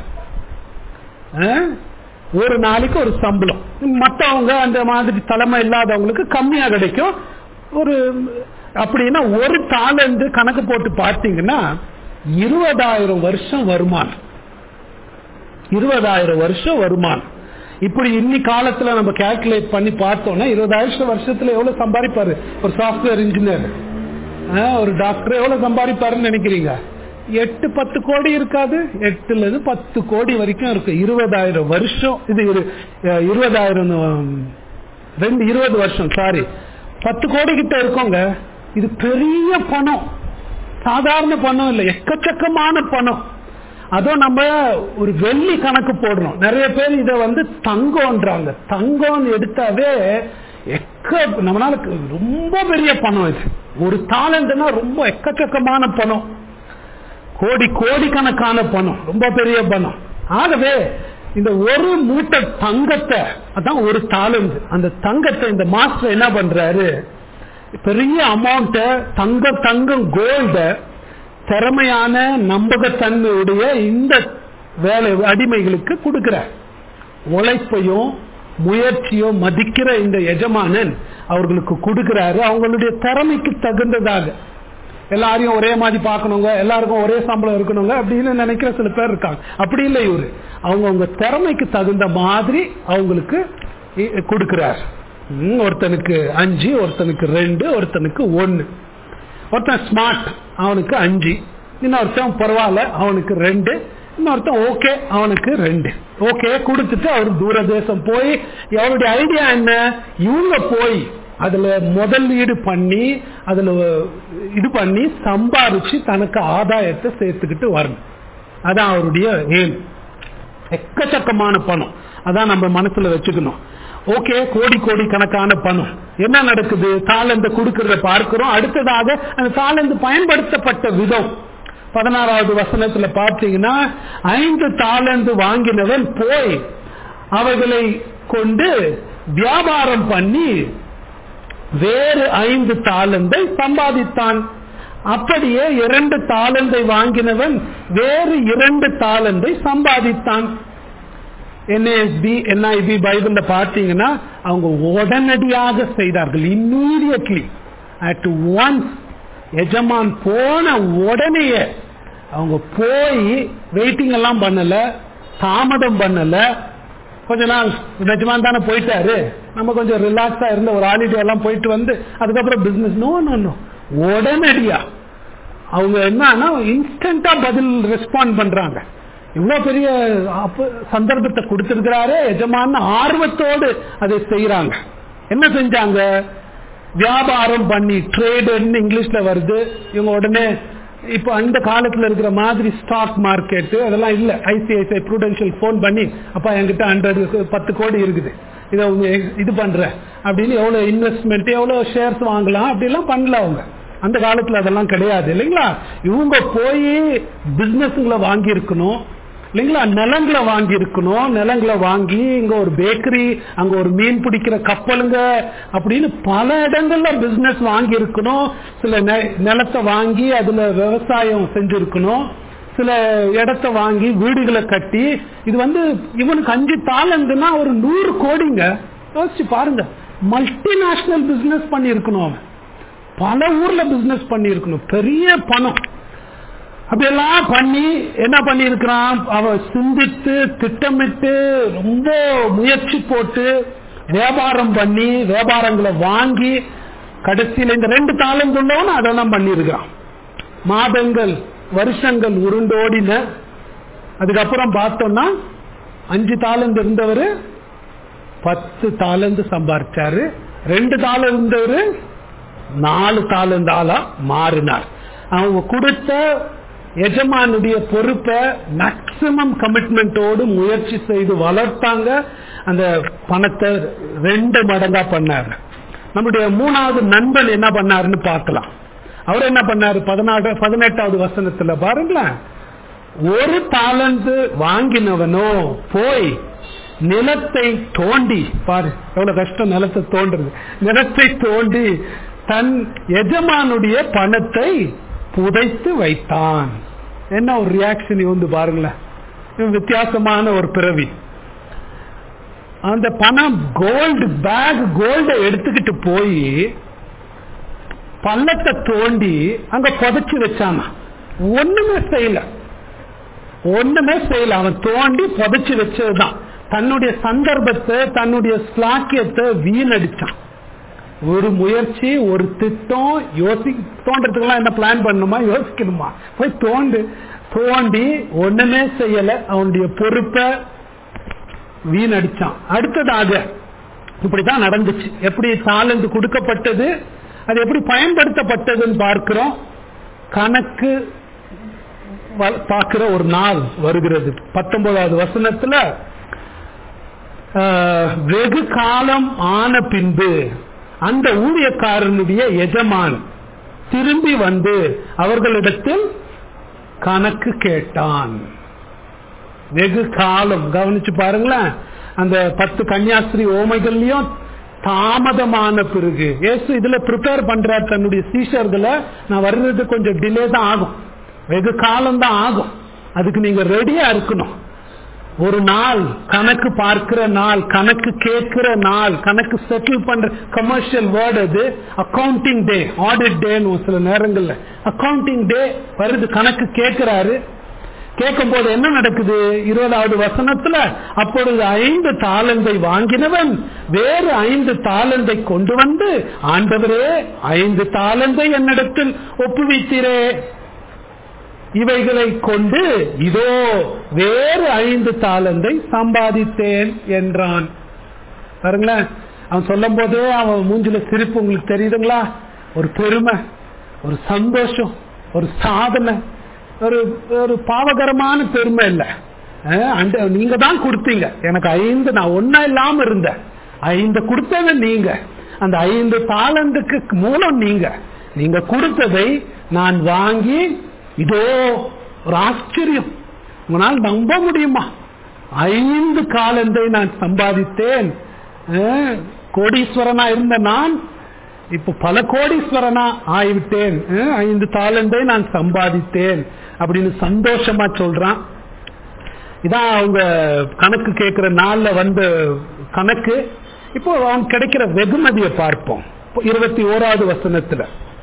அஹ்? ஒரு நாளைக்கு ஒரு சம்பளம் மற்றவங்க அந்த மாதிரி தலைமை இல்லாதவங்களுக்கு கம்மியா கிடைக்கும் ஒரு அப்படின்னா ஒரு தாளந்து கணக்கு போட்டு பார்த்தீங்கன்னா இருபதாயிரம் வருஷம் வருமானம் இருபதாயிரம் வருஷம் வருமானம் இப்படி இன்னி காலத்துல நம்ம கால்குலேட் பண்ணி பார்த்தோம்னா இருபதாயிரம் வருஷத்துல எவ்வளவு சம்பாதிப்பாரு ஒரு சாஃப்ட்வேர் இன்ஜினியர் ஒரு டாக்டர் எவ்வளவு சம்பாதிப்பாருன்னு நினைக்கிறீங்க எட்டு பத்து கோடி இருக்காது எட்டுல இருந்து பத்து கோடி வரைக்கும் இருக்கு இருபதாயிரம் வருஷம் இது இரு- அஹ், இருபதாயிரம் உம், ரெண்டு இருபது வருஷம் சாரி பத்து கோடி கிட்ட இருக்கோங்க இது பெரிய பணம் சாதாரண பணம் இல்லை எக்கச்சக்கமான பணம் அதுவும் நம்ம ஒரு வெள்ளி கணக்கு போடுறோம் நிறைய பேர் இத வந்து தங்கம்ன்றாங்க தங்கம்னு எடுத்தாவே எக்க நம்மளால ரொம்ப பெரிய பணம் இது ஒரு தாளந்துனா ரொம்ப எக்கச்சக்கமான பணம் கோடி கோடிக்கணக்கான பணம் ரொம்ப பெரிய பணம் ஆகவே இந்த ஒரு மூட்டை தங்கத்தை அதான் ஒரு தாளந்து அந்த தங்கத்தை இந்த மாஸ்டர் என்ன பண்றாரு பெரிய அமௌண்ட தங்க தங்கம் கோல்ட திறமையான நம்பகத்தன்மையுடைய இந்த வேலை அடிமைகளுக்கு கொடுக்கிறார் உழைப்பையும் முயற்சியும் மதிக்கிற இந்த எஜமானன் அவர்களுக்கு கொடுக்கிறாரு அவங்களுடைய திறமைக்கு தகுந்ததாக எல்லாரையும் ஒரே மாதிரி பார்க்கணுங்க எல்லாருக்கும் ஒரே சம்பளம் இருக்கணுங்க அப்படின்னு நினைக்கிற சில பேர் இருக்காங்க அப்படி இல்லை இவரு அவங்க அவங்க திறமைக்கு தகுந்த மாதிரி அவங்களுக்கு இ- கொடுக்கிறார் ம், ஒருத்தனுக்கு அஞ்சு ஒருத்தனுக்கு ரெண்டு ஒருத்தனுக்கு ஒன்னு ஒருத்தன் ஸ்மார்ட் அவனுக்கு அஞ்சு இன்னொருத்தன் பரவாயில்ல அவனுக்கு ரெண்டு இன்னொருத்தன் ஓகே அவனுக்கு ரெண்டு ஓகே கொடுத்துட்டு அவர் தூரதேசம் போய் அவருடைய ஐடியா என்ன இவங்க போய் அதுல முதலீடு பண்ணி அதுல இது பண்ணி சம்பாரிச்சு தனக்கு ஆதாயத்தை சேர்த்துக்கிட்டு வரணும் அதான் அவருடைய ஏம் எக்கச்சக்கமான பணம் அதான் நம்ம மனசுல வச்சுக்கணும் ஓகே கோடி கோடி கணக்கான பணம் என்ன நடக்குது தாளந்து கொடுக்கறத பார்க்கிறோம் அடுத்ததாக அந்த தாளந்து பயன்படுத்தப்பட்ட விதம் பதினாறாவது வசனத்துல பார்த்தீங்கன்னா ஐந்து தாளந்து வாங்கினவன் போய் அவைகளை கொண்டு வியாபாரம் பண்ணி வேறு ஐந்து தாளந்தை சம்பாதித்தான் அப்படியே இரண்டு தாளந்தை வாங்கினவன் வேறு இரண்டு தாளந்தை சம்பாதித்தான் என்ஏஎஸ்பி என்ஐபி பைபிள்ல பார்த்தீங்கன்னா அவங்க உடனடியாக செய்தார்கள் இம்மீடியட்லி அட் ஒன்ஸ் எஜமான் போன உடனேயே அவங்க போய் வெயிட்டிங் எல்லாம் பண்ணல தாமதம் பண்ணல கொஞ்ச நாள் நிஜமான் தானே போயிட்டாரு நம்ம கொஞ்சம் ரிலாக்ஸா இருந்த ஒரு ஹாலிடே எல்லாம் போயிட்டு வந்து அதுக்கப்புறம் பிசினஸ் நோ நோ நோ உடனடியா அவங்க என்னன்னா இன்ஸ்டன்டா பதில் ரெஸ்பாண்ட் பண்றாங்க இவ்வளவு பெரிய அப்ப- சந்தர்ப்பத்தை கொடுத்திருக்கிறாரு எஜமான ஆர்வத்தோடு அதை செய்யறாங்க என்ன செஞ்சாங்க வியாபாரம் பண்ணி ட்ரேடுன்னு இங்கிலீஷ்ல வருது இவங்க உடனே இப்போ அந்த காலத்துல இருக்கிற மாதிரி ஸ்டாக் மார்க்கெட் அதெல்லாம் இல்ல ஐசிஐசிஐ ப்ரூடென்ஷியல் ஃபோன் பண்ணி அப்பா என்கிட்ட ஹண்ட்ரட் பத்து கோடி இருக்குது இதை உங்க ex- இது பண்ற அப்படின்னு எவ்வளவு இன்வெஸ்ட்மெண்ட் எவ்வளவு ஷேர்ஸ் வாங்கலாம் அப்படிலாம் பண்ணல அவங்க அந்த காலத்துல அதெல்லாம் கிடையாது இல்லைங்களா இவங்க போய் பிசினஸ்ங்களை வாங்கி இருக்கணும் இல்லைங்களா நிலங்களை வாங்கி இருக்கணும் நிலங்களை வாங்கி இங்க ஒரு பேக்கரி அங்க ஒரு மீன் பிடிக்கிற கப்பலுங்க அப்படின்னு பல இடங்கள்ல பிசினஸ் வாங்கி இருக்கணும் சில நெ- நிலத்தை வாங்கி அதுல விவசாயம் செஞ்சிருக்கணும் சில இடத்த வாங்கி வீடுகளை கட்டி இது வந்து இவனுக்கு அஞ்சு தாளந்துன்னா ஒரு நூறு கோடிங்க யோசிச்சு பாருங்க மல்டிநேஷனல் பிசினஸ் பண்ணி இருக்கணும் அவன் பல ஊர்ல பிசினஸ் பண்ணி இருக்கணும் பெரிய பணம் அப்படியெல்லாம் பண்ணி என்ன பண்ணியிருக்கிறான் அவ சிந்தித்து திட்டமிட்டு ரொம்ப முயற்சி போட்டு வியாபாரம் பண்ணி வியாபாரங்களை வாங்கி கடைசியில் இந்த ரெண்டு தாளம் உள்ளவன் அதெல்லாம் பண்ணியிருக்கிறான் மாதங்கள் வருஷங்கள் உருண்டோடின அதுக்கப்புறம் பார்த்தோம்னா அஞ்சு தாளந்து இருந்தவர் பத்து தாளந்து சம்பாரிச்சாரு ரெண்டு தாளம் இருந்தவர் நாலு தாளந்து ஆளா மாறினார் அவங்க கொடுத்த எஜமானுடைய பொறுப்பை மேக்சிமம் கமிட்மெண்டோடு முயற்சி செய்து வளர்த்தாங்க அந்த பணத்தை ரெண்டு மடங்கா பண்ணாரு நம்முடைய மூணாவது நண்பன் என்ன பண்ணாருன்னு பார்க்கலாம் அவர் என்ன பண்ணாரு பதினாறு பதினெட்டாவது வசனத்துல பாருங்களேன் ஒரு தாளந்து வாங்கினவனோ போய் நிலத்தை தோண்டி பாரு எவ்வளவு கஷ்டம் நிலத்தை தோன்றுறது நிலத்தை தோண்டி தன் எஜமானுடைய பணத்தை புதைத்து வைத்தான் என்ன ஒரு ரியாக்ஷன் வந்து பாருங்களேன் வித்தியாசமான ஒரு பிறவி அந்த பணம் கோல்டு பேக் கோல்ட எடுத்துக்கிட்டு போய் பள்ளத்தை தோண்டி அங்க புதைச்சு வச்சானா ஒண்ணுமே செய்யல ஒண்ணுமே செய்யல அவன் தோண்டி புதைச்சு வச்சதுதான் தன்னுடைய சந்தர்ப்பத்தை தன்னுடைய ஸ்லாக்கியத்தை வீணடிச்சான் ஒரு முயற்சி ஒரு திட்டம் யோசி தோன்றதுக்கெல்லாம் என்ன பிளான் பண்ணணுமா யோசிக்கணுமா போய் தோண்டு தோண்டி ஒண்ணுமே செய்யல அவனுடைய பொறுப்பை வீணடிச்சான் அடுத்ததாக இப்படித்தான் நடந்துச்சு எப்படி தாளந்து கொடுக்கப்பட்டது அது எப்படி பயன்படுத்தப்பட்டதுன்னு பார்க்கிறோம் கணக்கு பார்க்கிற ஒரு நாள் வருகிறது பத்தொன்பதாவது வசனத்துல வெகு காலம் ஆன பின்பு அந்த ஊழியக்காரனுடைய எஜமான் திரும்பி வந்து அவர்களிடத்தில் கணக்கு கேட்டான் வெகு காலம் கவனிச்சு பாருங்களேன் அந்த பத்து கன்னியாஸ்திரி ஓமைகள்லயும் தாமதமான பிறகு ஏசு இதுல ப்ரிப்பேர் பண்றார் தன்னுடைய சீஷர்களை நான் வர்றது கொஞ்சம் டிலே தான் ஆகும் வெகு காலம் தான் ஆகும் அதுக்கு நீங்க ரெடியா இருக்கணும் ஒரு நாள் கணக்கு பார்க்கிற நாள் கணக்கு கேட்கிற நாள் கணக்கு செட்டில் பண்ற கமர்ஷியல் வேர்டு அது அக்கௌண்டிங் டே ஆடிட் டேன்னு சில நேரங்கள்ல அக்கௌண்டிங் டே வருது கணக்கு கேட்கிறாரு கேட்கும் போது என்ன நடக்குது இருபதாவது வசனத்துல அப்பொழுது ஐந்து தாளந்தை வாங்கினவன் வேறு ஐந்து தாளந்தை கொண்டு வந்து ஆண்டவரே ஐந்து தாளந்தை என்னிடத்தில் ஒப்புவித்தீரே இவைகளை கொண்டு இதோ வேறு ஐந்து தாளந்தை சம்பாதித்தேன் என்றான் பாருங்களேன் அவன் சொல்லும் போதே அவன் மூஞ்சில சிரிப்பு உங்களுக்கு தெரியுதுங்களா ஒரு பெருமை ஒரு சந்தோஷம் ஒரு சாதனை ஒரு ஒரு பாவகரமான பெருமை இல்ல நீங்க தான் கொடுத்தீங்க எனக்கு ஐந்து நான் ஒன்னா இல்லாம இருந்தேன் ஐந்து கொடுத்தது நீங்க அந்த ஐந்து தாளந்துக்கு மூலம் நீங்க நீங்க கொடுத்ததை நான் வாங்கி இதோ ஒரு ஆச்சரியம் உங்களால் நம்ப முடியுமா ஐந்து காலந்தை நான் சம்பாதித்தேன் கோடீஸ்வரனா இருந்த நான் இப்ப பல கோடீஸ்வரனா ஆகிவிட்டேன் ஐந்து தாளந்தை நான் சம்பாதித்தேன் அப்படின்னு சந்தோஷமா சொல்றான் இதான் அவங்க கணக்கு கேட்கிற நாள்ல வந்த கணக்கு இப்போ அவன் கிடைக்கிற வெகுமதியை பார்ப்போம் இருபத்தி ஓராவது வசனத்துல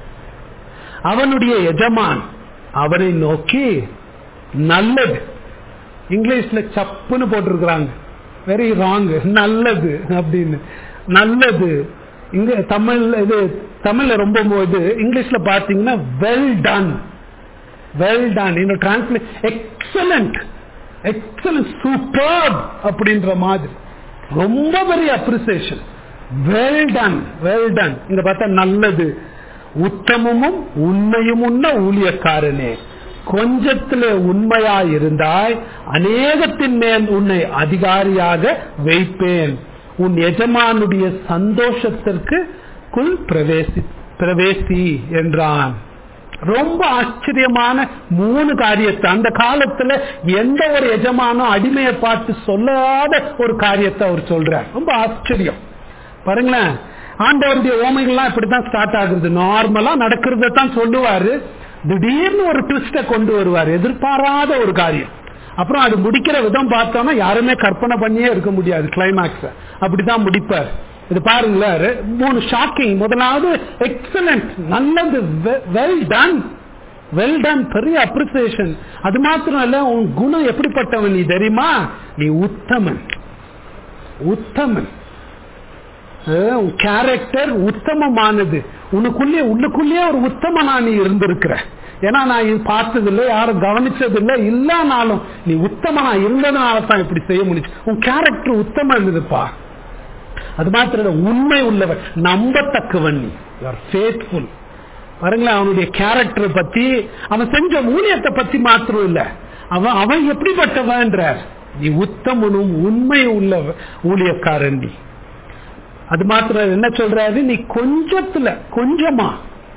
அவனுடைய எஜமான் அவனை நோக்கி நல்லது இங்கிலீஷ்ல சப்புன்னு போட்டிருக்கிறாங்க வெரி ராங் நல்லது அப்படின்னு நல்லது இங்க தமிழ் இது தமிழ்ல ரொம்ப இது இங்கிலீஷ்ல பாத்தீங்கன்னா வெல் டன் வெல் டன் இந்த டிரான்ஸ்லேட் எக்ஸலண்ட் எக்ஸலண்ட் சூப்பர் அப்படின்ற மாதிரி ரொம்ப பெரிய appreciation well done well done இங்க பார்த்தா நல்லது உத்தமமும் உண்மையும் உள்ள ஊழியக்காரனே கொஞ்சத்துல உண்மையா இருந்தாய் அநேகத்தின் மேல் உன்னை அதிகாரியாக வைப்பேன் உன் எஜமானுடைய சந்தோஷத்திற்கு குள் பிரவேசி பிரவேசி என்றான் ரொம்ப ஆச்சரியமான மூணு காரியத்தை அந்த காலத்துல எந்த ஒரு எஜமானும் அடிமையை பார்த்து சொல்லாத ஒரு காரியத்தை அவர் சொல்றார் ரொம்ப ஆச்சரியம் பாருங்களேன் ஆண்டவருடைய ஓமைகள்லாம் இப்படித்தான் ஸ்டார்ட் ஆகுது நார்மலா நடக்கிறத தான் சொல்லுவாரு திடீர்னு ஒரு ட்விஸ்ட கொண்டு வருவார் எதிர்பாராத ஒரு காரியம் அப்புறம் அது முடிக்கிற விதம் பார்த்தோம்னா யாருமே கற்பனை பண்ணியே இருக்க முடியாது கிளைமேக்ஸ் அப்படிதான் முடிப்பார் இது பாருங்களேன் ரெ- மூணு ஷாக்கிங் முதலாவது எக்ஸலண்ட் நல்லது வெல் டன் வெல் டன் பெரிய அப்ரிசியேஷன் அது மாத்திரம் இல்ல உன் குணம் எப்படிப்பட்டவன் நீ தெரியுமா நீ உத்தமன் உத்தமன் அஹ் உன் கேரக்டர் உத்தமமானது உனக்குள்ளே உள்ளுக்குள்ளேயே ஒரு உத்தமனா நீ இருந்திருக்கிற ஏன்னா நான் இது பார்த்தது இல்லை யாரும் கவனிச்சது இல்லை இல்லனாலும் நீ உத்தமனா இருந்ததுனால தான் இப்படி செய்ய முடிச்சு உன் கேரக்டர் உத்தமம் இருப்பா அது மாத்திரம் இல்ல, உண்மை உள்ளவன் நம்பத்தக்கவன் நீ ஃபேத்ஃபுல் பாருங்களேன் அவனுடைய கேரக்டரை பத்தி அவன் செஞ்ச ஊழியத்தை பத்தி மாத்திரம் இல்ல அவன் அவன் எப்படிப்பட்டவன்றார் நீ உத்தமனும் உண்மை உள்ள ஊழியக்காரன் நீ அது மாத்திரம் என்ன சொல்றாரு நீ கொஞ்சத்துல கொஞ்சமா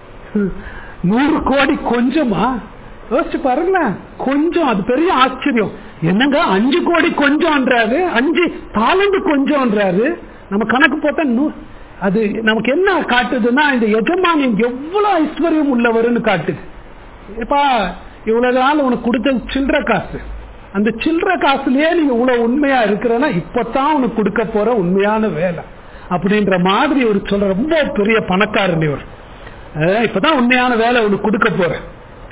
நூறு கோடி கொஞ்சமா யோசிச்சு பாருங்களேன் கொஞ்சம் அது பெரிய ஆச்சரியம் என்னங்க அஞ்சு கோடி கொஞ்சம்ன்றாரு அஞ்சு தாளந்து கொஞ்சம்ன்றாரு நம்ம கணக்கு போட்டா நூ- அது நமக்கு என்ன காட்டுதுன்னா இந்த எஜமானியம் எவ்வளவு ஐஸ்வர்யம் உள்ளவர்னு காட்டுது எப்பா இவ்வளவு நாள் உனக்கு கொடுத்தது சில்லற காசு அந்த சில்லற காசுலயே நீங்க இவ்வளவு உண்மையா இருக்கிறன்னா இப்பதான் உனக்கு கொடுக்க போற உண்மையான வேலை அப்படின்ற மாதிரி ஒரு சொல்ற ரொம்ப பெரிய பணக்காரன் இவர் அஹ் இப்பதான் உண்மையான வேலை உனக்கு கொடுக்க போறேன்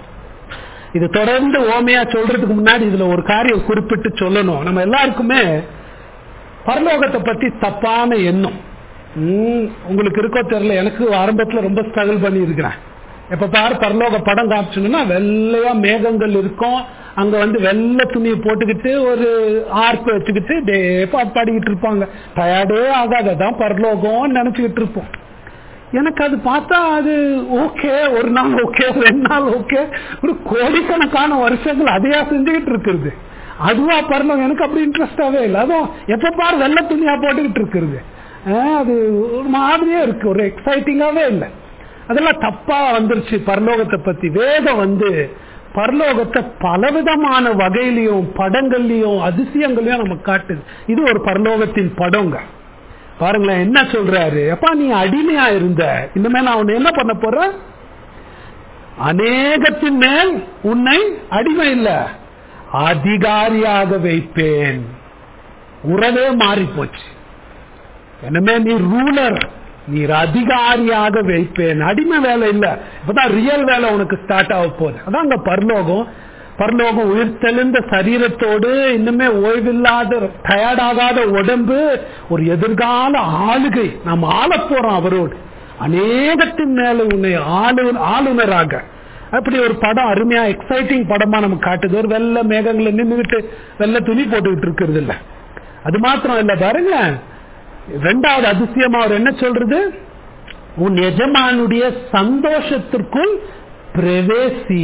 இது தொடர்ந்து ஓமையா சொல்றதுக்கு முன்னாடி இதுல ஒரு காரியம் குறிப்பிட்டு சொல்லணும் நம்ம எல்லாருக்குமே பரலோகத்தை பத்தி தப்பான எண்ணம் ம், உங்களுக்கு இருக்கோ தெரியல எனக்கு ஆரம்பத்துல ரொம்ப ஸ்ட்ரகிள் பண்ணி இருக்கிறேன் எப்ப பாரு பரலோக படம் காமிச்சோம்னா வெள்ளையா மேகங்கள் இருக்கும் அங்க வந்து வெள்ளை துணியை போட்டுக்கிட்டு ஒரு ஆர்ப்பு வச்சுக்கிட்டு டே பாட்டு பாடிக்கிட்டு இருப்பாங்க டயர்டே ஆகாது அதான் பரலோகம் நினைச்சுக்கிட்டு இருப்போம் எனக்கு அது பார்த்தா அது ஓகே ஒரு நாள் ஓகே ரெண்டு நாள் ஓகே ஒரு கோடிக்கணக்கான வருஷங்கள் அதையா செஞ்சுக்கிட்டு இருக்குது அதுவா பரலோகம் எனக்கு அப்படி இன்ட்ரெஸ்டாவே இல்லை அதுவும் எப்ப பாரு வெள்ளை துணியா போட்டுக்கிட்டு இருக்கிறது ஆஹ் அது ஒரு மாதிரியே இருக்கு ஒரு எக்ஸைட்டிங்காவே இல்லை அதெல்லாம் தப்பா வந்துருச்சு பரலோகத்தை பத்தி வேதம் வந்து பரலோகத்தை பலவிதமான வகையிலையும் படங்கள்லயும் அதிசயங்களையும் நமக்கு காட்டுது இது ஒரு பரலோகத்தின் படங்க பாருங்களேன் என்ன சொல்றாரு அப்பா நீ அடிமையா இருந்த இனிமே நான் உன்னை என்ன பண்ண போறேன் அநேகத்தின் மேல் உன்னை அடிமை இல்ல அதிகாரியாக வைப்பேன் உறவே மாறி போச்சு என்னமே நீ ரூலர் நீர் அதிகாரியாக வைப்பேன் அடிமை வேலை இல்ல இப்பதான் ரியல் வேலை உனக்கு ஸ்டார்ட் ஆக போகுது அதான் அங்க பரலோகம் பரலோகம் உயிர் தெளிந்த சரீரத்தோடு இன்னுமே ஓய்வில்லாத டயர்ட் ஆகாத உடம்பு ஒரு எதிர்கால ஆளுகை நாம் ஆள போறோம் அவரோடு அநேகத்தின் மேல உன்னை ஆளு ஆளுநராக அப்படி ஒரு படம் அருமையா எக்ஸைட்டிங் படமா நமக்கு காட்டுது ஒரு வெள்ளை மேகங்களை நின்றுகிட்டு வெள்ளை துணி போட்டுக்கிட்டு இருக்கிறது இல்ல அது மாத்திரம் இல்ல பாருங்க ரெண்டாவது அதிசயமா அவர் என்ன சொல்றது உன் எஜமானுடைய சந்தோஷத்திற்குள் பிரவேசி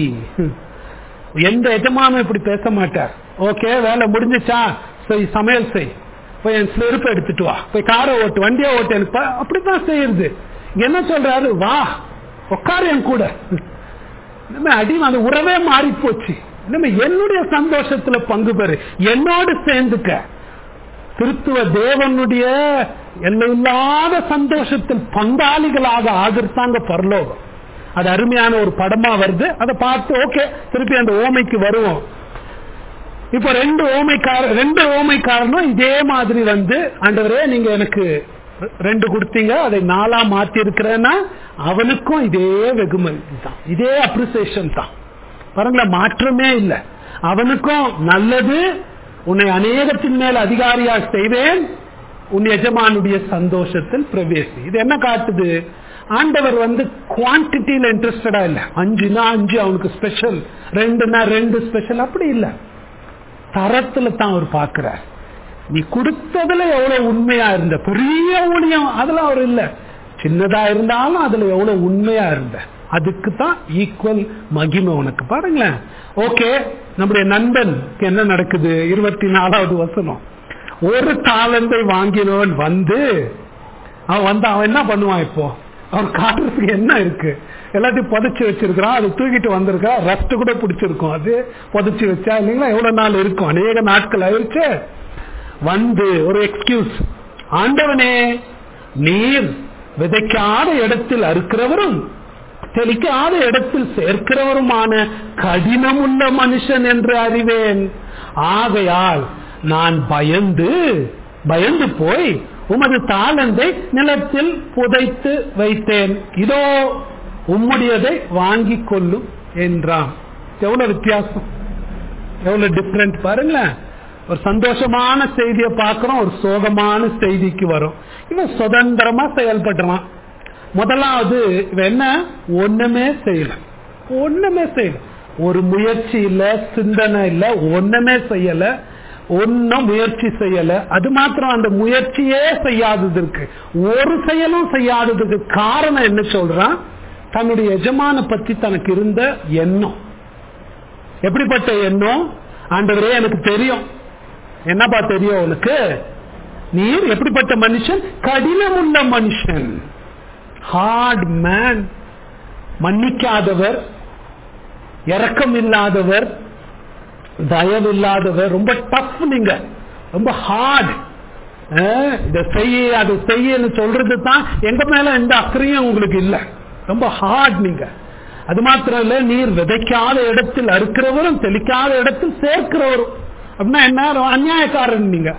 எந்த எஜமானும் இப்படி பேச மாட்டார் ஓகே வேலை முடிஞ்சுச்சா செய் சமையல் செய் போய் என் செருப்பு எடுத்துட்டு வா போய் காரை ஓட்டு வண்டியை ஓட்டு எனக்கு பா- அப்படித்தான் செய்யுது இங்க என்ன சொல்றாரு வா உட்காரு என் கூட இனிமே அடி அந்த உறவே மாறி போச்சு இனிமே என்னுடைய சந்தோஷத்துல பங்கு பெறு என்னோடு சேர்ந்துக்க திருத்துவ தேவனுடைய எல்லையில்லாத சந்தோஷத்தில் பங்காளிகளாக ஆகிருத்தாங்க பரலோகம் அது அருமையான ஒரு படமா வருது அதை பார்த்து ஓகே திருப்பி அந்த ஓமைக்கு வருவோம் இப்ப ரெண்டு ஓமைக்கார ரெண்டு ஓமைக்காரனும் இதே மாதிரி வந்து ஆண்டவரே நீங்க எனக்கு ரெண்டு கொடுத்தீங்க அதை நாலா மாத்தி இருக்கிறேன்னா அவனுக்கும் இதே வெகுமதி தான் இதே அப்ரிசியேஷன் தான் பாருங்களேன் மாற்றமே இல்லை அவனுக்கும் நல்லது உன்னை அநேகத்தின் மேல் அதிகாரியா செய்வேன் உன் எஜமானுடைய சந்தோஷத்தில் பிரவேசி இது என்ன காட்டுது ஆண்டவர் வந்து குவான்டிட்டியில இன்ட்ரெஸ்டடா இல்ல அஞ்சுனா அஞ்சு அவனுக்கு ஸ்பெஷல் ரெண்டுனா ரெண்டு ஸ்பெஷல் அப்படி இல்ல தரத்துல தான் அவர் பார்க்கிறார் நீ கொடுத்ததுல எவ்வளவு உண்மையா இருந்த பெரிய ஊழியம் அதுல அவர் இல்ல சின்னதா இருந்தாலும் அதுல எவ்வளவு உண்மையா இருந்த அதுக்கு தான் ஈக்குவல் மகிமை உனக்கு பாருங்களேன் ஓகே நம்முடைய நண்பனுக்கு என்ன நடக்குது இருபத்தி நாலாவது வசனம் ஒரு தாளந்தை வாங்கினவன் வந்து அவன் வந்து அவன் என்ன பண்ணுவான் இப்போ அவன் காட்டுறதுக்கு என்ன இருக்கு எல்லாத்தையும் புதைச்சு வச்சிருக்கிறான் அதை தூக்கிட்டு வந்திருக்கா ரஸ்ட் கூட பிடிச்சிருக்கும் அது புதைச்சு வச்சா இல்லைங்களா எவ்வளவு நாள் இருக்கும் அநேக நாட்கள் ஆயிடுச்சு வந்து ஒரு எக்ஸ்கியூஸ் ஆண்டவனே நீர் விதைக்காத இடத்தில் அறுக்கிறவரும் தெளிக்காத இடத்தில் சேர்க்கிறவருமான கடினமுள்ள மனுஷன் என்று அறிவேன் ஆகையால் நான் பயந்து பயந்து போய் உமது தாளந்தை நிலத்தில் புதைத்து வைத்தேன் இதோ உம்முடையதை வாங்கி கொள்ளும் என்றான் எவ்வளவு வித்தியாசம் எவ்வளவு டிஃப்ரெண்ட் பாருங்களேன் ஒரு சந்தோஷமான செய்தியை பார்க்கிறோம் ஒரு சோகமான செய்திக்கு வரும் இவன் சுதந்திரமா செயல்படுறான் முதலாவது இவன் என்ன ஒண்ணுமே செய்யல ஒண்ணுமே செய்யல ஒரு முயற்சி இல்ல சிந்தனை இல்ல ஒண்ணுமே செய்யல ஒன்னும் முயற்சி செய்யல அது மாத்திரம் அந்த முயற்சியே செய்யாததற்கு ஒரு செயலும் செய்யாததுக்கு காரணம் என்ன சொல்றான் தன்னுடைய எஜமான பத்தி தனக்கு இருந்த எண்ணம் எப்படிப்பட்ட எண்ணம் ஆண்டவரே எனக்கு தெரியும் என்னப்பா தெரியும் உனக்கு நீர் எப்படிப்பட்ட மனுஷன் கடினமுள்ள மனுஷன் ஹார்ட் மேன் மன்னிக்காதவர் இரக்கம் இல்லாதவர் தயவு இல்லாதவர் ரொம்ப டஃப் நீங்க ரொம்ப ஹார்ட் இதை செய்ய அதை செய்யன்னு சொல்றது தான் எங்க மேல எந்த அக்கறையும் உங்களுக்கு இல்ல ரொம்ப ஹார்ட் நீங்க அது மாத்திரம் இல்ல நீர் விதைக்காத இடத்தில் அறுக்கிறவரும் தெளிக்காத இடத்தில் சேர்க்கிறவரும் அப்படின்னா என்ன அநியாயக்காரன் நீங்க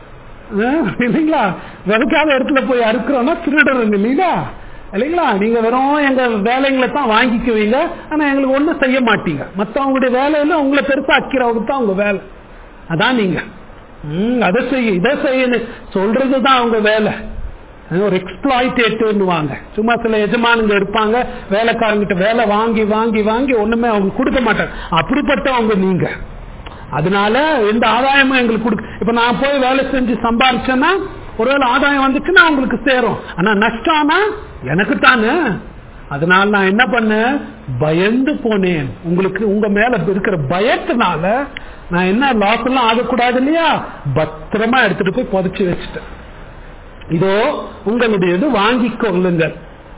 இல்லைங்களா விதைக்காத இடத்துல போய் அறுக்கிறோம்னா திருடுறங்க இல்லைங்களா இல்லைங்களா நீங்க வெறும் எங்க வேலைங்களை தான் வாங்கிக்குவீங்க ஆனா எங்களுக்கு ஒண்ணும் செய்ய மாட்டீங்க மத்தவங்களுடைய வேலையில உங்களை பெருசா அக்கிறவங்க தான் உங்க வேலை அதான் நீங்க உம் அதை செய்ய இதை செய்யணும் சொல்றதுதான் அவங்க வேலை ஒரு எக்ஸ்பிளாய்டேட்டிவ்னுவாங்க சும்மா சில எஜமானுங்க இருப்பாங்க வேலைக்காரங்கிட்ட வேலை வாங்கி வாங்கி வாங்கி ஒண்ணுமே அவங்க கொடுக்க மாட்டாங்க அப்படிப்பட்டவங்க நீங்க அதனால எந்த ஆதாயமும் எங்களுக்கு கொடுக்க இப்ப நான் போய் வேலை செஞ்சு சம்பாரிச்சேன்னா ஒருவேளை ஆதாயம் வந்துச்சுன்னா உங்களுக்கு சேரும் ஆனா நஷ்டம்னா எனக்கு தானே அதனால நான் என்ன பண்ணேன் பயந்து போனேன் உங்களுக்கு உங்க மேல இருக்கிற பயத்தினால நான் என்ன லாஸ் எல்லாம் ஆகக்கூடாது இல்லையா பத்திரமா எடுத்துட்டு போய் புதைச்சு வச்சுட்டேன் இதோ உங்களுடையது வாங்கிக் கொள்ளுங்கள்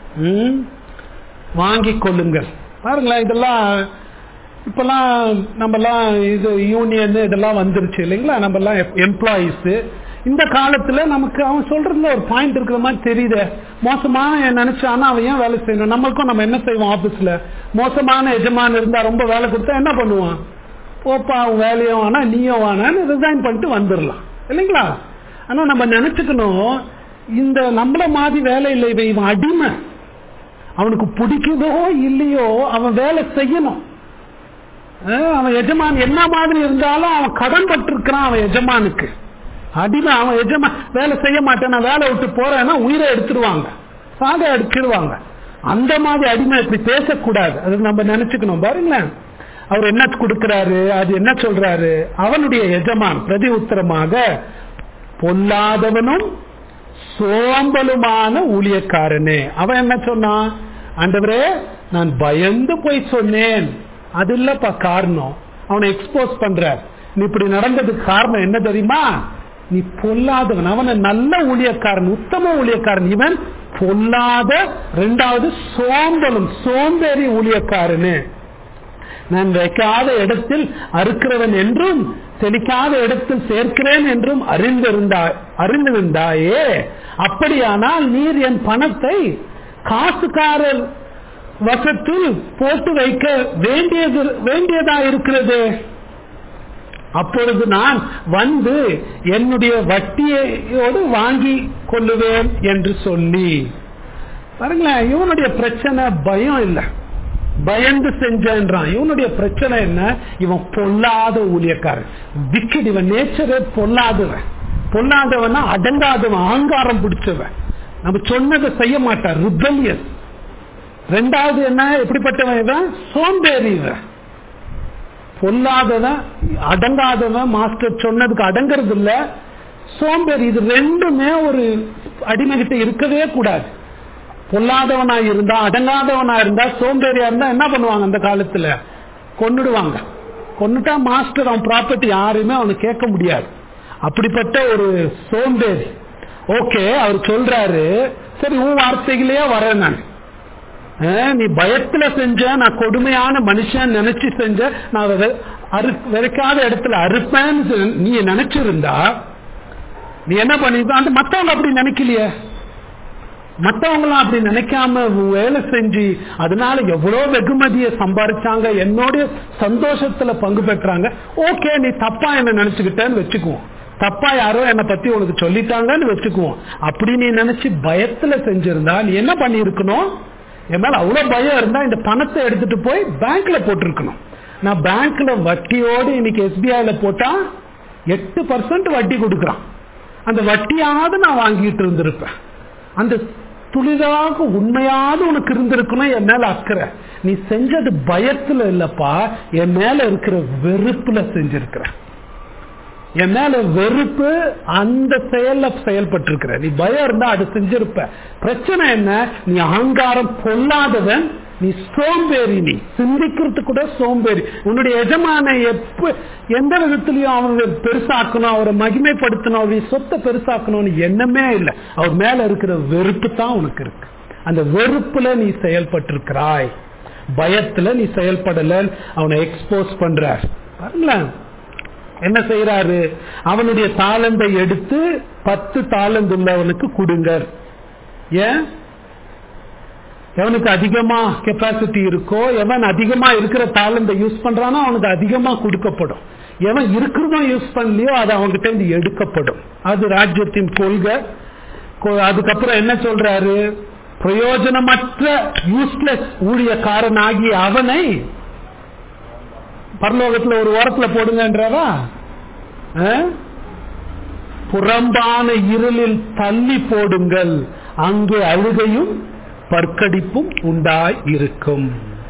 வாங்கிக் கொள்ளுங்கள் பாருங்களேன் இதெல்லாம் இப்பெல்லாம் நம்மலாம் இது யூனியன் இதெல்லாம் வந்துருச்சு இல்லைங்களா நம்ம எல்லாம் எம்ப்ளாயிஸ் இந்த காலத்துல நமக்கு அவன் சொல்றதுல ஒரு பாயிண்ட் இருக்கிற மாதிரி தெரியுது மோசமான நினைச்சானா அவன் ஏன் வேலை செய்யணும் நம்மளுக்கும் நம்ம என்ன செய்வோம் ஆபீஸ்ல மோசமான எஜமான இருந்தா ரொம்ப வேலை கொடுத்தா என்ன பண்ணுவான் போப்பா அவன் வேலையும் வேணா நீயும் வேணான்னு ரிசைன் பண்ணிட்டு வந்துடலாம் இல்லைங்களா ஆனா நம்ம நினைச்சுக்கணும் இந்த நம்மள மாதிரி வேலை இல்லை இவன் அடிமை அவனுக்கு பிடிக்குதோ இல்லையோ அவன் வேலை செய்யணும் அவன் எஜமான் என்ன மாதிரி இருந்தாலும் அவன் கடன் பட்டிருக்கிறான் அவன் எஜமானுக்கு அடிமை அவன் எஜமா வேலை செய்ய மாட்டேன் நான் வேலை விட்டு போறேன்னா உயிரை எடுத்துருவாங்க சாக அடிச்சிருவாங்க அந்த மாதிரி அடிமை இப்படி பேசக்கூடாது அது நம்ம நினைச்சுக்கணும் பாருங்களேன் அவர் என்ன கொடுக்கிறாரு அது என்ன சொல்றாரு அவனுடைய எஜமான் பிரதி உத்தரமாக பொல்லாதவனும் சோம்பலுமான ஊழியக்காரனே அவன் என்ன சொன்னான் ஆண்டவரே நான் பயந்து போய் சொன்னேன் அது இல்லப்பா காரணம் அவனை எக்ஸ்போஸ் பண்ற நீ இப்படி நடந்ததுக்கு காரணம் என்ன தெரியுமா நீ பொல்லாதவன் அவன நல்ல ஊழியக்காரன் உத்தம ஊழியக்காரன் இவன் பொல்லாத ரெண்டாவது சோம்பலும் சோம்பேறி ஊழியக்காரனு நான் வைக்காத இடத்தில் அறுக்கிறவன் என்றும் தெளிக்காத இடத்தில் சேர்க்கிறேன் என்றும் அறிந்திருந்தா அறிந்திருந்தாயே அப்படியானால் நீர் என் பணத்தை காசுக்காரர் வசத்தில் போட்டு வைக்க வேண்டியது வேண்டியதா இருக்கிறது அப்பொழுது நான் வந்து என்னுடைய வட்டியோடு வாங்கி கொள்ளுவேன் என்று சொல்லி பாருங்களேன் இவனுடைய பிரச்சனை பயம் இல்லை பயந்து செஞ்சான் இவனுடைய பிரச்சனை என்ன இவன் பொல்லாத ஊழியக்காரன் விக்கெட் இவன் நேச்சரே பொல்லாதவன் பொல்லாதவனா அடங்காதவன் அகங்காரம் பிடிச்சவன் நம்ம சொன்னதை செய்ய மாட்டான் ரிபல்யஸ் ரெண்டாவது என்ன எப்படிப்பட்டவன் இவன் சோம்பேறி இவன் பொல்லாதவன் அடங்காதவன் மாஸ்டர் சொன்னதுக்கு அடங்கிறது இல்ல சோம்பேறி இது ரெண்டுமே ஒரு அடிமைகிட்ட இருக்கவே கூடாது பொல்லாதவனா இருந்தா அடங்காதவனா இருந்தா சோம்பேறியா இருந்தா என்ன பண்ணுவாங்க அந்த காலத்துல கொன்னுடுவாங்க கொன்னுட்டா மாஸ்டர் அவன் ப்ராப்பர்ட்டி யாருமே அவனு கேட்க முடியாது அப்படிப்பட்ட ஒரு சோம்பேறி ஓகே அவர் சொல்றாரு சரி உன் வார்த்தைகளே வரேன் நான் நீ பயத்துல செஞ்ச நான் கொடுமையான மனுஷன் நினைச்சு செஞ்ச நான் விதைக்காத இடத்துல அறுப்பேன்னு நீ நினைச்சிருந்தா நீ என்ன பண்ணிருக்க அந்த மத்தவங்க அப்படி நினைக்கலையே மற்றவங்களும் அப்படி நினைக்காம வேலை செஞ்சு அதனால எவ்வளவு வெகுமதியை சம்பாரிச்சாங்க என்னுடைய சந்தோஷத்துல பங்கு பெற்றாங்க ஓகே நீ தப்பா என்ன நினைச்சுக்கிட்டேன்னு வச்சுக்குவோம் தப்பா யாரோ என்னை பத்தி உனக்கு சொல்லிட்டாங்கன்னு வச்சுக்குவோம் அப்படி நீ நினைச்சு பயத்துல செஞ்சிருந்தா நீ என்ன பண்ணிருக்கணும் என் மேல அவ்வளவு பயம் இருந்தா இந்த பணத்தை எடுத்துட்டு போய் பேங்க்ல போட்டிருக்கணும் நான் பேங்க்ல வட்டியோடு இன்னைக்கு எஸ்பிஐல போட்டா எட்டு பர்சன்ட் வட்டி கொடுக்குறான் அந்த வட்டியாவது நான் வாங்கிட்டு இருந்திருப்பேன் அந்த துளிதாக உண்மையாவது உனக்கு இருந்திருக்கணும் என் மேல அக்கறை நீ செஞ்சது பயத்துல இல்லப்பா என் மேல இருக்கிற வெறுப்புல செஞ்சிருக்கிற என் மேல வெறுப்பு அந்த செயல்ல செயல்பட்டிருக்கிற நீ பயம் இருந்தா அது செஞ்சிருப்ப பிரச்சனை என்ன நீ அகங்காரம் பொல்லாதவன் நீ சோம்பேறி நீ சிந்திக்கிறது கூட சோம்பேறி உன்னுடைய எஜமான எப்ப எந்த விதத்திலையும் அவனை பெருசாக்கணும் அவரை மகிமைப்படுத்தணும் அவருடைய சொத்தை பெருசாக்கணும்னு எண்ணமே இல்லை அவர் மேல இருக்கிற வெறுப்பு தான் உனக்கு இருக்கு அந்த வெறுப்புல நீ செயல்பட்டிருக்கிறாய் பயத்துல நீ செயல்படல அவனை எக்ஸ்போஸ் பண்ற பாருங்களேன் என்ன செய்யறாரு அவனுடைய தாளந்தை எடுத்து பத்து தாளந்து உள்ளவனுக்கு கொடுங்க ஏன் எவனுக்கு அதிகமா கெப்பாசிட்டி இருக்கோ எவன் அதிகமா இருக்கிற தாளந்தை யூஸ் பண்றானோ அவனுக்கு அதிகமா கொடுக்கப்படும் எவன் இருக்கிறதும் யூஸ் பண்ணலையோ அது அவன்கிட்ட இருந்து எடுக்கப்படும் அது ராஜ்யத்தின் கொள்கை அதுக்கப்புறம் என்ன சொல்றாரு பிரயோஜனமற்ற யூஸ்லெஸ் ஊழியக்காரன் ஆகிய அவனை பரலோகத்துல ஒரு ஓரத்துல போடுங்கன்றாரா புறம்பான இருளில் தள்ளி போடுங்கள் அங்கே அழுகையும் பற்கடிப்பும் உண்டாய் இருக்கும்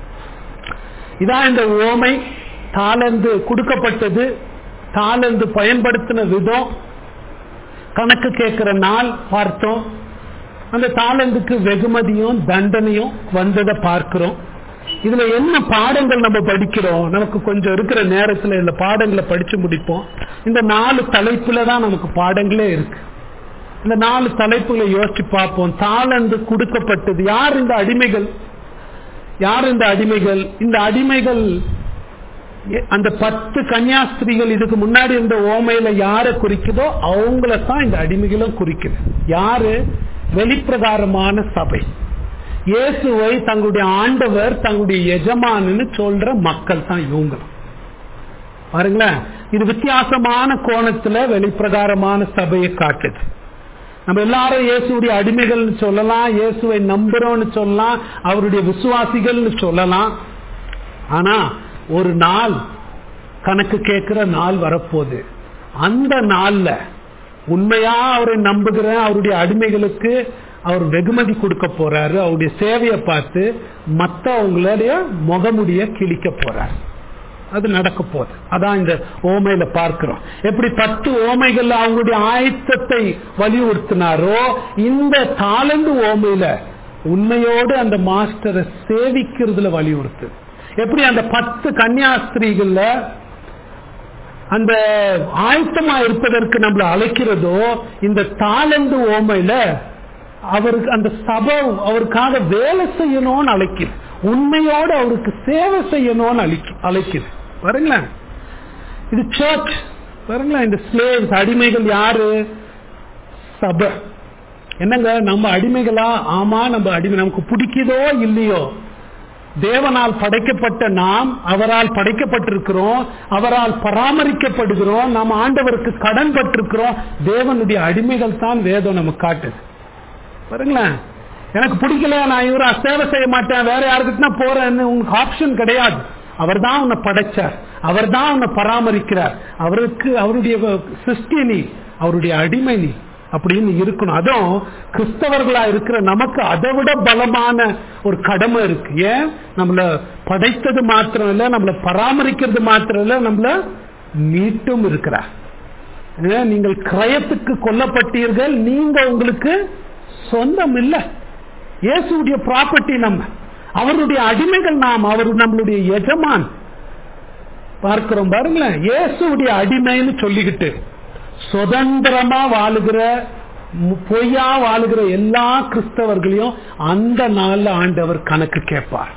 இதான் இந்த ஓமை தாளந்து கொடுக்கப்பட்டது தாளந்து பயன்படுத்தின விதம் கணக்கு கேட்கிற நாள் பார்த்தோம் அந்த தாளந்துக்கு வெகுமதியும் தண்டனையும் வந்ததை பார்க்கிறோம் இதுல என்ன பாடங்கள் நம்ம படிக்கிறோம் நமக்கு கொஞ்சம் இருக்கிற நேரத்துல இந்த பாடங்களை படிச்சு முடிப்போம் இந்த நாலு தலைப்புல தான் நமக்கு பாடங்களே இருக்கு இந்த நாலு தலைப்புகளை யோசிச்சு பார்ப்போம் தாளந்து கொடுக்கப்பட்டது யார் இந்த அடிமைகள் யார் இந்த அடிமைகள் இந்த அடிமைகள் அந்த பத்து கன்னியாஸ்திரிகள் இதுக்கு முன்னாடி இருந்த ஓமையில யாரை குறிக்குதோ அவங்கள தான் இந்த அடிமைகளும் குறிக்குது யாரு வெளிப்பிரகாரமான சபை இயேசுவை தங்களுடைய ஆண்டவர் தங்களுடைய எஜமானு சொல்ற மக்கள் தான் இவங்க பாருங்களேன் இது வித்தியாசமான கோணத்துல வெளிப்பிரகாரமான சபையை காட்டுது நம்ம எல்லாரும் இயேசுடைய அடிமைகள் சொல்லலாம் இயேசுவை நம்புறோம்னு சொல்லலாம் அவருடைய விசுவாசிகள் சொல்லலாம் ஆனா ஒரு நாள் கணக்கு கேட்கிற நாள் வரப்போகுது அந்த நாள்ல உண்மையா அவரை நம்புகிற அவருடைய அடிமைகளுக்கு அவர் வெகுமதி கொடுக்க போறாரு அவருடைய சேவையை பார்த்து மற்றவங்களுடைய முகமுடிய கிழிக்க போறாரு அது நடக்க போகுது அதான் இந்த ஓமையில பார்க்கிறோம் எப்படி பத்து ஓமைகள் அவங்களுடைய ஆயத்தத்தை வலியுறுத்தினாரோ இந்த தாளந்து ஓமையில உண்மையோடு அந்த மாஸ்டரை சேவிக்கிறதுல வலியுறுத்து எப்படி அந்த பத்து கன்னியாஸ்திரிகள்ல அந்த ஆயத்தமா இருப்பதற்கு நம்மள அழைக்கிறதோ இந்த தாளந்து ஓமையில அவருக்கு அந்த சபை அவருக்காக வேலை செய்யணும்னு அழைக்குது உண்மையோடு அவருக்கு சேவை செய்யணும்னு அழைக்கு அழைக்குது பாருங்களேன் இது சர்ச் பாருங்களேன் இந்த ஸ்லேவ்ஸ் அடிமைகள் யாரு சபை என்னங்க நம்ம அடிமைகளா ஆமா நம்ம அடிமை நமக்கு பிடிக்குதோ இல்லையோ தேவனால் படைக்கப்பட்ட நாம் அவரால் படைக்கப்பட்டிருக்கிறோம் அவரால் பராமரிக்கப்படுகிறோம் நம்ம ஆண்டவருக்கு கடன் பட்டிருக்கிறோம் தேவனுடைய அடிமைகள் தான் வேதம் நமக்கு காட்டுது பாருங்களேன் எனக்கு பிடிக்கல நான் இவரை சேவை செய்ய மாட்டேன் வேற யாருக்கிட்ட போறேன்னு உங்களுக்கு ஆப்ஷன் கிடையாது அவர் தான் உன்னை படைச்சார் அவர் தான் உன்னை பராமரிக்கிறார் அவருக்கு அவருடைய சிருஷ்டி நீ அவருடைய அடிமை நீ அப்படின்னு இருக்கணும் அதுவும் கிறிஸ்தவர்களா இருக்கிற நமக்கு அதை விட பலமான ஒரு கடமை இருக்கு ஏன் நம்மள படைத்தது மாத்திரம் இல்ல நம்மள பராமரிக்கிறது மாத்திரம் இல்ல நம்மள மீட்டும் இருக்கிறார் நீங்கள் கிரயத்துக்கு கொல்லப்பட்டீர்கள் நீங்க உங்களுக்கு சொந்தம் இல்ல இயேசுடைய ப்ராப்பர்ட்டி நம்ம அவருடைய அடிமைகள் நாம் அவர் நம்மளுடைய எஜமான் பார்க்கிறோம் பாருங்களேன் இயேசுடைய அடிமைன்னு சொல்லிக்கிட்டு சுதந்திரமா வாழுகிற பொய்யா வாழுகிற எல்லா கிறிஸ்தவர்களையும் அந்த நாள்ல ஆண்டவர் கணக்கு கேட்பார்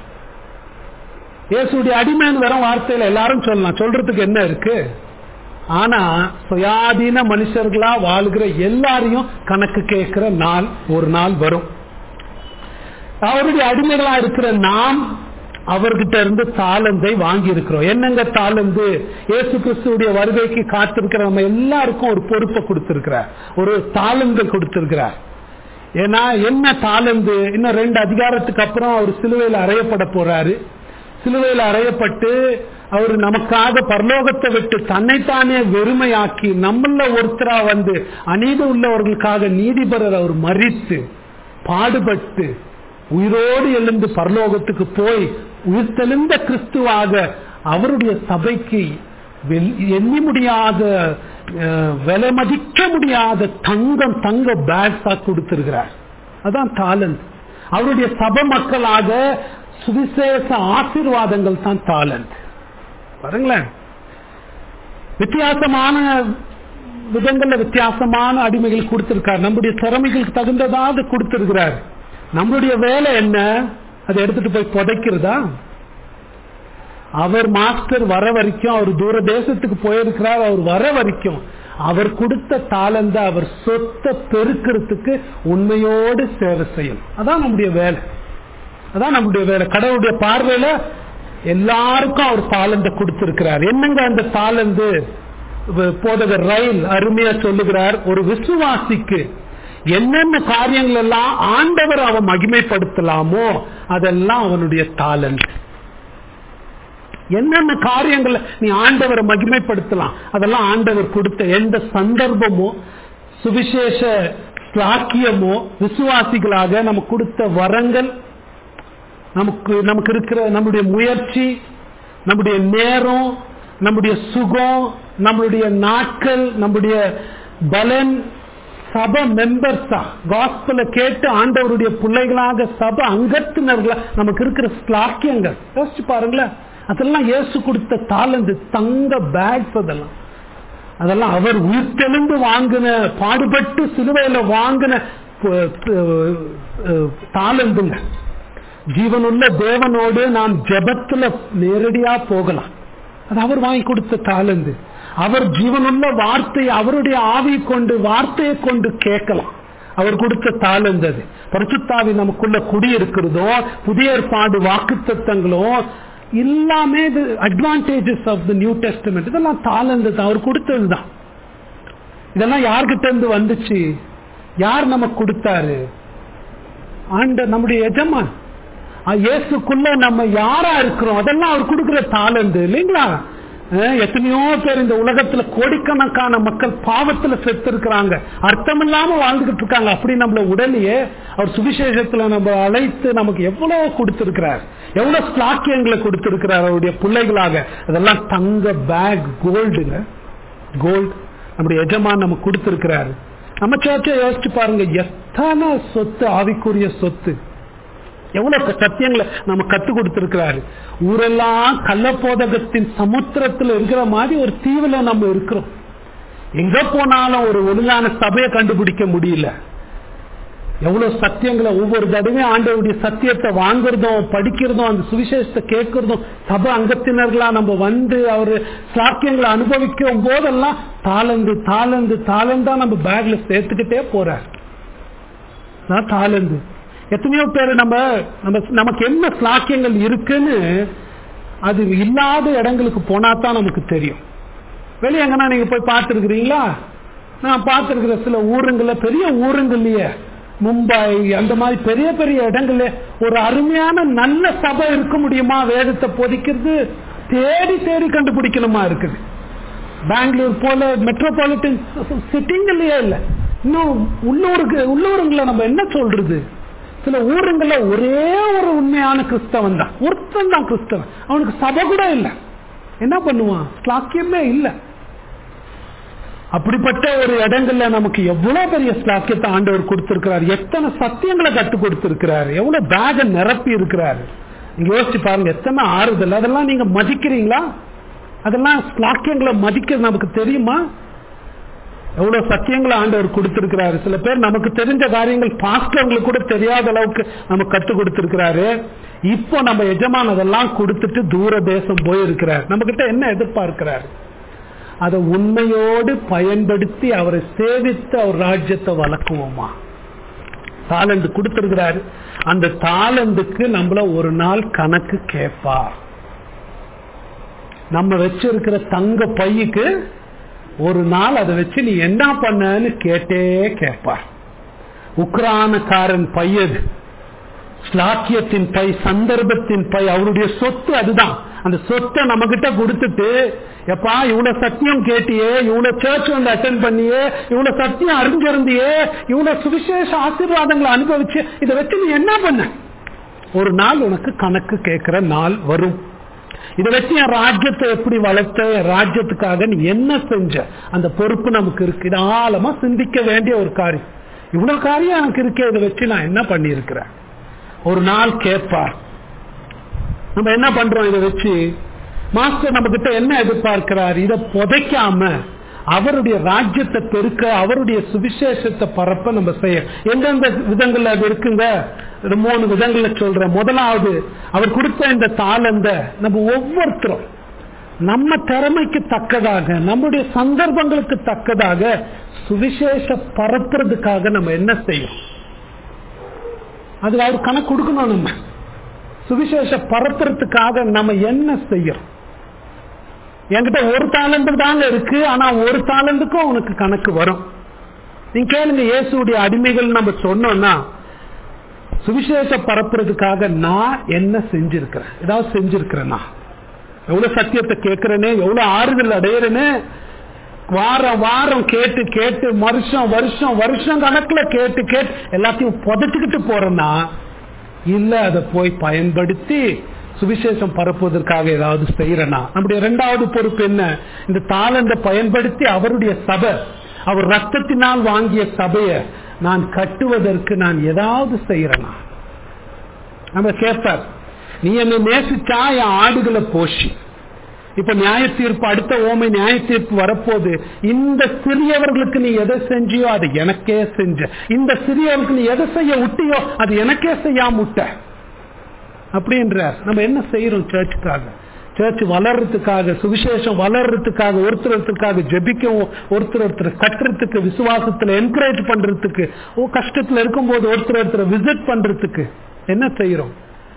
இயேசுடைய அடிமைன்னு வர வார்த்தையில எல்லாரும் சொல்லலாம் சொல்றதுக்கு என்ன இருக்கு ஆனா சுயாதீன மனுஷர்களா வாழ்கிற எல்லாரையும் கணக்கு கேட்கிற நாள் ஒரு நாள் வரும் அவருடைய அடிமைகளா இருக்கிற நாம் அவர்கிட்ட இருந்து தாளந்தை வாங்கி இருக்கிறோம் என்னங்க தாளந்து இயேசு கிறிஸ்துடைய வருகைக்கு காத்திருக்கிற நம்ம எல்லாருக்கும் ஒரு பொறுப்பை கொடுத்திருக்கிறார் ஒரு தாளந்து கொடுத்திருக்கிறார் ஏன்னா என்ன தாளந்து இன்னும் ரெண்டு அதிகாரத்துக்கு அப்புறம் அவர் சிலுவையில் அறையப்பட போறாரு சிலுவையில் அறையப்பட்டு அவர் நமக்காக பரலோகத்தை விட்டு தன்னைத்தானே வெறுமையாக்கி நம்மள ஒருத்தரா வந்து அநீதி உள்ளவர்களுக்காக நீதிபரர் அவர் மறித்து பாடுபட்டு உயிரோடு எழுந்து பரலோகத்துக்கு போய் உயிர்த்தெழுந்த கிறிஸ்துவாக அவருடைய சபைக்கு வெல்- எண்ணி முடியாத அஹ், விலை மதிக்க முடியாத தங்கம் தங்க பேக்ஸா கொடுத்திருக்கிறார் அதான் தாளந்த் அவருடைய சபை மக்களாக சுவிசேஷ ஆசீர்வாதங்கள் தான் தாளந்த் பாருங்களேன் வித்தியாசமான விதங்கள்ல வித்தியாசமான அடிமைகள் கொடுத்திருக்கார் நம்முடைய திறமைகளுக்கு தகுந்ததாக கொடுத்திருக்கிறார் நம்மளுடைய வேலை என்ன அதை எடுத்துட்டு போய் புதைக்கிறதா அவர் மாஸ்டர் வர வரைக்கும் அவர் தூர தேசத்துக்கு போயிருக்கிறார் அவர் வர வரைக்கும் அவர் கொடுத்த தாளந்த அவர் சொத்தை பெருக்கிறதுக்கு உண்மையோடு சேவை செய்யணும் அதான் நம்முடைய வேலை அதான் நம்முடைய வேலை கடவுளுடைய பார்வையில எல்லாருக்கும் அவர் தாளந்த கொடுத்திருக்கிறார் என்னங்க அந்த தாளந்து வ- போதகர் ரயில் அருமையா சொல்லுகிறார் ஒரு விசுவாசிக்கு என்னென்ன காரியங்கள் எல்லாம் ஆண்டவர் அவன் மகிமைப்படுத்தலாமோ அதெல்லாம் அவனுடைய தாளந்து என்னென்ன காரியங்களை நீ ஆண்டவரை மகிமைப்படுத்தலாம் அதெல்லாம் ஆண்டவர் கொடுத்த எந்த சந்தர்ப்பமோ சுவிசேஷ ஸ்லாக்கியமோ விசுவாசிகளாக நமக்கு கொடுத்த வரங்கள் நமக்கு நமக்கு இருக்கிற நம்முடைய முயற்சி நம்முடைய நேரம் நம்முடைய சுகம் நம்மளுடைய நாட்கள் நம்முடைய பலன் சபை மெம்பர்ஸா காஸ்பல கேட்டு ஆண்டவருடைய பிள்ளைகளாக சபை அங்கத்தினர்களா நமக்கு இருக்கிற ஸ்லாக்கியங்கள் யோசிச்சு பாருங்களேன் அதெல்லாம் இயேசு கொடுத்த தாளந்து தங்க பேக்ஸ் அதெல்லாம் அதெல்லாம் அவர் உயிர்த்தெழுந்து வாங்கின பாடுபட்டு சிலுவையில வாங்கின ப- ப- தாளந்துங்க ஜீவனுள்ள தேவனோடு நாம் ஜெபத்துல நேரடியா போகலாம் அது அவர் வாங்கி கொடுத்த தாளந்து அவர் ஜீவனுள்ள வார்த்தை அவருடைய ஆவி கொண்டு வார்த்தையை கொண்டு கேட்கலாம் அவர் கொடுத்த தாளந்து அது பரிசுத்தாவி நமக்குள்ள குடியிருக்கிறதோ புதிய ஏற்பாடு வாக்குத்தத்தங்களோ எல்லாமே இது advantages of the new testament இதெல்லாம் தாளந்து தான் அவர் கொடுத்தது தான் இதெல்லாம் யார்கிட்ட இருந்து வந்துச்சு யார் நமக்கு கொடுத்தாரு ஆண்ட நம்முடைய எஜமான் அஹ் இயேசுக்குள்ள நம்ம யாரா இருக்கிறோம் அதெல்லாம் அவர் கொடுக்கிற தாளந்து இல்லைங்களா அஹ் எத்தனையோ பேர் இந்த உலகத்துல கோடிக்கணக்கான மக்கள் பாவத்துல செத்து இருக்கிறாங்க அர்த்தம் இல்லாம வாழ்ந்துகிட்டு இருக்காங்க அப்படி நம்மள உடலையே அவர் சுவிசேஷத்துல நம்ம அழைத்து நமக்கு எவ்வளவு கொடுத்திருக்கிறார் எவ்வளவு ஸ்லாக்கியங்களை கொடுத்திருக்கிறார் அவருடைய பிள்ளைகளாக அதெல்லாம் தங்க பேக் கோல்டுங்க கோல்டு நம்முடைய எஜமான் நமக்கு கொடுத்திருக்கிறாரு நம்ம சர்ச்சை யோசிச்சு பாருங்க எத்தனை சொத்து ஆவிக்குரிய சொத்து எவ்வளவு சத்தியங்களை நம்ம கத்து கொடுத்திருக்கிறாரு ஊரெல்லாம் கள்ளப்போதகத்தின் சமுத்திரத்துல இருக்கிற மாதிரி ஒரு தீவுல நம்ம இருக்கிறோம் எங்க போனாலும் ஒரு ஒழுங்கான சபையை கண்டுபிடிக்க முடியல எவ்வளவு சத்தியங்களை ஒவ்வொரு தடவையும் ஆண்டவருடைய சத்தியத்தை வாங்குறதும் படிக்கிறதும் அந்த சுவிசேஷத்தை கேட்கறதும் சபை அங்கத்தினர்களா நம்ம வந்து அவர் சாக்கியங்களை அனுபவிக்கும் போதெல்லாம் தாளந்து தாளந்து தாளந்தா நம்ம பேக்ல சேர்த்துக்கிட்டே போறார் நான் தாளந்து எத்தனையோ பேர் நம்ம நம்ம நமக்கு என்ன சாக்கியங்கள் இருக்குன்னு அது இல்லாத இடங்களுக்கு போனா தான் நமக்கு தெரியும் வெளியே எங்கன்னா நீங்க போய் பார்த்துருக்கிறீங்களா நான் பார்த்துருக்கிற சில ஊருங்கள்ல பெரிய ஊருங்கள்லயே மும்பை அந்த மாதிரி பெரிய பெரிய இடங்கள்ல ஒரு அருமையான நல்ல சபை இருக்க முடியுமா வேதத்தை பொதிக்கிறது தேடி தேடி கண்டுபிடிக்கணுமா இருக்குது பெங்களூர் போல மெட்ரோபாலிட்டன் சிட்டிங்களையே இல்ல இன்னும் உள்ளூருக்கு உள்ளூருங்களை நம்ம என்ன சொல்றது சில ஊருங்கள்ல ஒரே ஒரு உண்மையான கிறிஸ்தவன் தான் ஒருத்தன் தான் கிறிஸ்தவன் அவனுக்கு சபை கூட இல்லை என்ன பண்ணுவான் ஸ்லாக்கியமே இல்லை அப்படிப்பட்ட ஒரு இடங்கள்ல நமக்கு எவ்வளவு பெரிய ஸ்லாக்கியத்தை ஆண்டவர் கொடுத்திருக்கிறார் எத்தனை சத்தியங்களை கற்றுக் கொடுத்திருக்கிறார் எவ்வளவு பேக நிரப்பி இருக்கிறாரு நீங்க யோசிச்சு பாருங்க எத்தனை ஆறுதல் அதெல்லாம் நீங்க மதிக்கிறீங்களா அதெல்லாம் ஸ்லாக்கியங்களை மதிக்க நமக்கு தெரியுமா எவ்வளவு சத்தியங்களை ஆண்டவர் கொடுத்திருக்கிறாரு சில பேர் நமக்கு தெரிஞ்ச காரியங்கள் பாஸ்டவங்களுக்கு கூட தெரியாத அளவுக்கு நமக்கு கற்றுக் கொடுத்திருக்கிறாரு இப்போ நம்ம எஜமான் அதெல்லாம் கொடுத்துட்டு தூர தேசம் போயிருக்கிறார் நம்ம கிட்ட என்ன எதிர்பார்க்கிறாரு அதை உண்மையோடு பயன்படுத்தி அவரை சேவித்து அவர் ராஜ்யத்தை வளர்க்குவோமா தாளந்து கொடுத்திருக்கிறாரு அந்த தாளந்துக்கு நம்மள ஒரு நாள் கணக்கு கேட்பார் நம்ம வச்சிருக்கிற தங்க பையுக்கு ஒரு நாள் அதை வச்சு நீ என்ன பண்ணன்னு கேட்டே கேட்பார் உக்ரானக்காரன் பையது ஸ்லாக்கியத்தின் பை சந்தர்ப்பத்தின் பை அவருடைய சொத்து அதுதான் அந்த சொத்தை நம்ம கிட்ட கொடுத்துட்டு எப்பா இவ்வளவு சத்தியம் கேட்டியே இவ்வளவு சர்ச் வந்து அட்டன் பண்ணியே இவ்வளவு சத்தியம் அறிஞ்சிருந்தியே இவ்வளவு சுவிசேஷ ஆசீர்வாதங்களை அனுபவிச்சு இதை வச்சு நீ என்ன பண்ண ஒரு நாள் உனக்கு கணக்கு கேட்கிற நாள் வரும் இதை வச்சு என் ராஜ்யத்தை எப்படி வளர்த்த என் ராஜ்யத்துக்காக நீ என்ன செஞ்ச அந்த பொறுப்பு நமக்கு இருக்கு இது ஆழமா சிந்திக்க வேண்டிய ஒரு காரியம் இவ்வளவு காரியம் எனக்கு இருக்கே இதை வச்சு நான் என்ன பண்ணியிருக்கிறேன் ஒரு நாள் கேட்பார் நம்ம என்ன பண்றோம் இதை வச்சு மாஸ்டர் நம்ம கிட்ட என்ன எதிர்பார்க்கிறார் இதை புதைக்காம அவருடைய ராஜ்யத்தை பெருக்க அவருடைய சுவிசேஷத்தை பரப்ப நம்ம செய்ய எந்தெந்த விதங்கள்ல அது இருக்குங்க ஒரு மூணு விதங்கள்ல சொல்றேன் முதலாவது அவர் கொடுத்த இந்த தாளந்த நம்ம ஒவ்வொருத்தரும் நம்ம திறமைக்கு தக்கதாக நம்முடைய சந்தர்ப்பங்களுக்கு தக்கதாக சுவிசேஷ பரப்புறதுக்காக நம்ம என்ன செய்யும் அதுல அவர் கணக்கு கொடுக்கணும் நம்ம சுவிசேஷ பரப்புறதுக்காக நம்ம என்ன செய்யறோம் என்கிட்ட ஒரு தாளந்து தாங்க இருக்கு ஆனா ஒரு தாளந்துக்கும் உனக்கு கணக்கு வரும் நீங்க கேளுங்க இயேசுடைய அடிமைகள் நம்ம சொன்னோம்னா சுவிசேஷ பரப்புறதுக்காக நான் என்ன செஞ்சிருக்கிறேன் ஏதாவது செஞ்சிருக்கிறேன்னா எவ்வளவு சத்தியத்தை கேட்கிறேனே எவ்வளவு ஆறுதல் அடையிறேன்னு வாரம் வாரம் கேட்டு கேட்டு வருஷம் வருஷம் வருஷம் கணக்குல கேட்டு கேட்டு எல்லாத்தையும் புதைச்சுக்கிட்டு போறேன்னா இல்ல அதை போய் பயன்படுத்தி சுவிசேஷம் பரப்புவதற்காக ஏதாவது செய்யறனா நம்முடைய இரண்டாவது பொறுப்பு என்ன இந்த தாளந்த பயன்படுத்தி அவருடைய சபை அவர் ரத்தத்தினால் வாங்கிய சபையை நான் கட்டுவதற்கு நான் ஏதாவது செய்யறனா நம்ம கேட்பார் நீ என்னை நேசிச்சா என் ஆடுகளை போஷி இப்ப நியாய தீர்ப்பு அடுத்த ஓமை நியாய தீர்ப்பு வரப்போது இந்த சிறியவர்களுக்கு நீ எதை செஞ்சியோ அது எனக்கே செஞ்ச இந்த சிறியவர்களுக்கு நீ எதை செய்ய விட்டியோ அது எனக்கே செய்யாம விட்ட அப்படின்ற நம்ம என்ன செய்யறோம் சர்ச்சுக்காக சர்ச் வளர்றதுக்காக சுவிசேஷம் வளர்றதுக்காக ஒருத்தர் ஒருத்தருக்காக ஜெபிக்கவும் ஒருத்தர் ஒருத்தர் கட்டுறதுக்கு விசுவாசத்துல என்கரேஜ் பண்றதுக்கு ஓ கஷ்டத்துல இருக்கும்போது ஒருத்தர் ஒருத்தர் விசிட் பண்றதுக்கு என்ன செய்யறோம்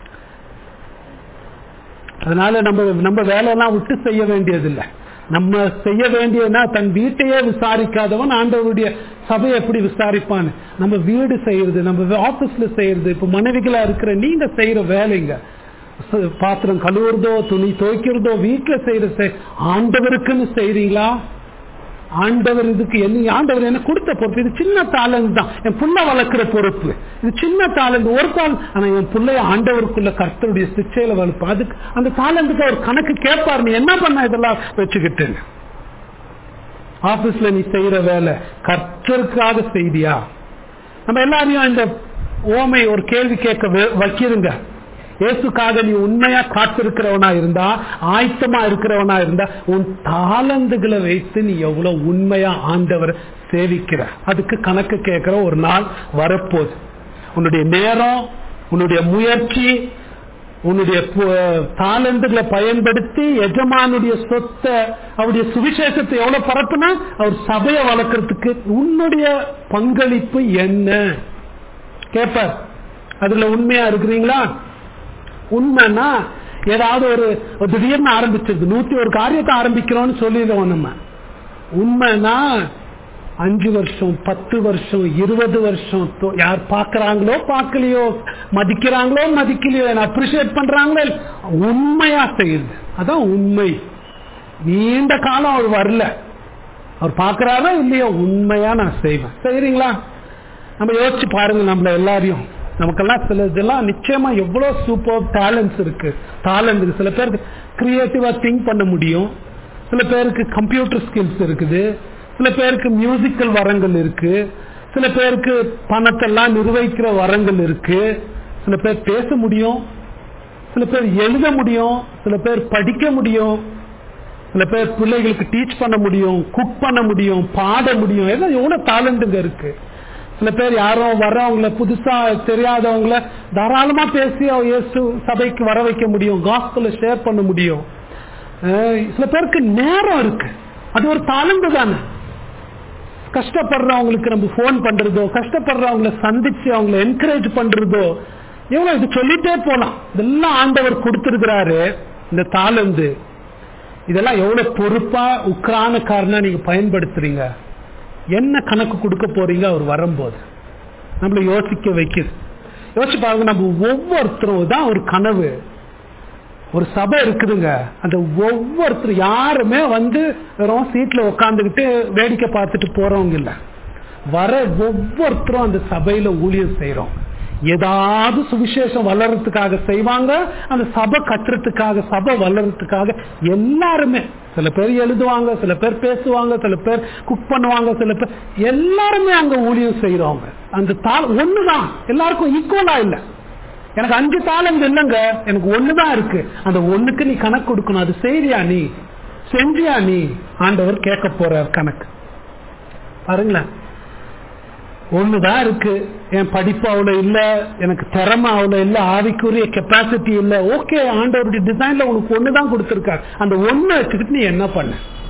அதனால நம்ம நம்ம வேலையெல்லாம் விட்டு செய்ய வேண்டியதில்லை நம்ம செய்ய வேண்டியதுன்னா தன் வீட்டையே விசாரிக்காதவன் ஆண்டவருடைய சபையை எப்படி விசாரிப்பான்னு நம்ம வீடு செய்யறது நம்ம ஆபீஸ்ல செய்யறது இப்ப மனைவிகளா இருக்கிற நீங்க செய்யற வேலைங்க பாத்திரம் கழுவுறதோ துணி துவைக்கிறதோ வீட்டுல செய்யற ஆண்டவருக்குன்னு செய்றீங்களா ஆண்டவர் இதுக்கு என்ன ஆண்டவர் என்ன கொடுத்த பொறுப்பு இது சின்ன தாளந்து தான் என் புள்ள வளர்க்கிற பொறுப்பு இது சின்ன தாளந்து ஒரு தாள் ஆனா என் பிள்ளைய ஆண்டவருக்குள்ள கர்த்தருடைய சிச்சையில வளர்ப்பு அதுக்கு அந்த தாளந்துக்கு அவர் கணக்கு கேட்பார் நீ என்ன பண்ண இதெல்லாம் வச்சுக்கிட்டு ஆபீஸ்ல நீ செய்யற வேலை கர்த்தருக்காக செய்தியா நம்ம எல்லாரையும் இந்த ஓமை ஒரு கேள்வி கேட்க வைக்கிறங்க இயேசுக்காக நீ உண்மையா காத்திருக்கிறவனா இருந்தா ஆயத்தமா இருக்கிறவனா இருந்தா உன் தாளந்துகளை வைத்து நீ எவ்வளவு உண்மையா ஆண்டவர் சேவிக்கிற அதுக்கு கணக்கு கேட்கிற ஒரு நாள் வரப்போகுது உன்னுடைய நேரம் உன்னுடைய முயற்சி உன்னுடைய தாளந்துகளை பயன்படுத்தி எஜமானுடைய சொத்தை அவருடைய சுவிசேஷத்தை எவ்வளவு பரப்புனா அவர் சபையை வளர்க்கறதுக்கு உன்னுடைய பங்களிப்பு என்ன கேட்பார் அதுல உண்மையா இருக்கிறீங்களா உண்மைன்னா ஏதாவது ஒரு திடீர்னு ஆரம்பிச்சிருக்கு நூத்தி ஒரு காரியத்தை ஆரம்பிக்கிறோம்னு சொல்லிடுவோம் நம்ம உண்மைன்னா அஞ்சு வருஷம் பத்து வருஷம் இருபது வருஷம் யார் பாக்குறாங்களோ பார்க்கலையோ மதிக்கிறாங்களோ மதிக்கலையோ என்ன அப்ரிசியேட் பண்றாங்களோ உண்மையா செய்யுது அதான் உண்மை நீண்ட காலம் அவர் வரல அவர் பாக்குறாரோ இல்லையோ உண்மையா நான் செய்வேன் செய்யறீங்களா நம்ம யோசிச்சு பாருங்க நம்மள எல்லாரையும் நமக்கெல்லாம் சில இதெல்லாம் நிச்சயமா எவ்வளவு சூப்பர் டேலண்ட்ஸ் இருக்கு டேலண்ட் சில பேருக்கு கிரியேட்டிவா திங்க் பண்ண முடியும் சில பேருக்கு கம்ப்யூட்டர் ஸ்கில்ஸ் இருக்குது சில பேருக்கு மியூசிக்கல் வரங்கள் இருக்கு சில பேருக்கு பணத்தெல்லாம் நிர்வகிக்கிற வரங்கள் இருக்கு சில பேர் பேச முடியும் சில பேர் எழுத முடியும் சில பேர் படிக்க முடியும் சில பேர் பிள்ளைகளுக்கு டீச் பண்ண முடியும் குக் பண்ண முடியும் பாட முடியும் எல்லாம் எவ்வளவு டேலண்ட்டுங்க இருக்கு சில பேர் யாரும் வர்றவங்கள புதுசா தெரியாதவங்கள தாராளமா பேசி இயேசு சபைக்கு வர வைக்க முடியும் காஸ்பல ஷேர் பண்ண முடியும் சில பேருக்கு நேரம் இருக்கு அது ஒரு தாளந்து தானே கஷ்டப்படுறவங்களுக்கு நம்ம ஃபோன் பண்றதோ கஷ்டப்படுறவங்கள சந்திச்சு அவங்கள என்கரேஜ் பண்றதோ எவ்வளவு இது சொல்லிட்டே போலாம் இதெல்லாம் ஆண்டவர் கொடுத்திருக்கிறாரு இந்த தாளந்து இதெல்லாம் எவ்வளவு பொறுப்பா உக்ரான காரணம் நீங்க பயன்படுத்துறீங்க என்ன கணக்கு கொடுக்க போறீங்க அவர் வரும்போது நம்மள யோசிக்க வைக்குது யோசிச்சு பாருங்க நம்ம ஒவ்வொருத்தரும் தான் ஒரு கனவு ஒரு சபை இருக்குதுங்க அந்த ஒவ்வொருத்தர் யாருமே வந்து வெறும் சீட்ல உட்காந்துக்கிட்டு வேடிக்கை பார்த்துட்டு போறவங்க இல்ல வர ஒவ்வொருத்தரும் அந்த சபையில ஊழியம் செய்யறோம் ஏதாவது சுவிசேஷம் வளர்றதுக்காக செய்வாங்க அந்த சபை கட்டுறதுக்காக சபை வளர்றதுக்காக எல்லாருமே சில பேர் எழுதுவாங்க சில பேர் பேசுவாங்க சில பேர் குக் பண்ணுவாங்க சில பேர் எல்லாருமே அங்க ஊழியம் செய்யறவங்க அந்த தாள் ஒண்ணுதான் எல்லாருக்கும் ஈக்குவலா இல்லை எனக்கு அஞ்சு தாளம் இல்லைங்க எனக்கு ஒண்ணுதான் இருக்கு அந்த ஒண்ணுக்கு நீ கணக்கு கொடுக்கணும் அது செய்றியா நீ செஞ்சியா நீ ஆண்டவர் கேட்க போறார் கணக்கு பாருங்களேன் ஒண்ணுதான் இருக்கு என் படிப்பு அவ்வளவு இல்ல எனக்கு திறமை அவ்வளவு இல்ல ஆவிக்குரிய கெப்பாசிட்டி இல்ல ஓகே ஆண்டவருடைய டிசைன்ல உனக்கு ஒண்ணுதான் கொடுத்திருக்காரு அந்த ஒண்ணு வச்சுக்கிட்டு நீ என்ன பண்ண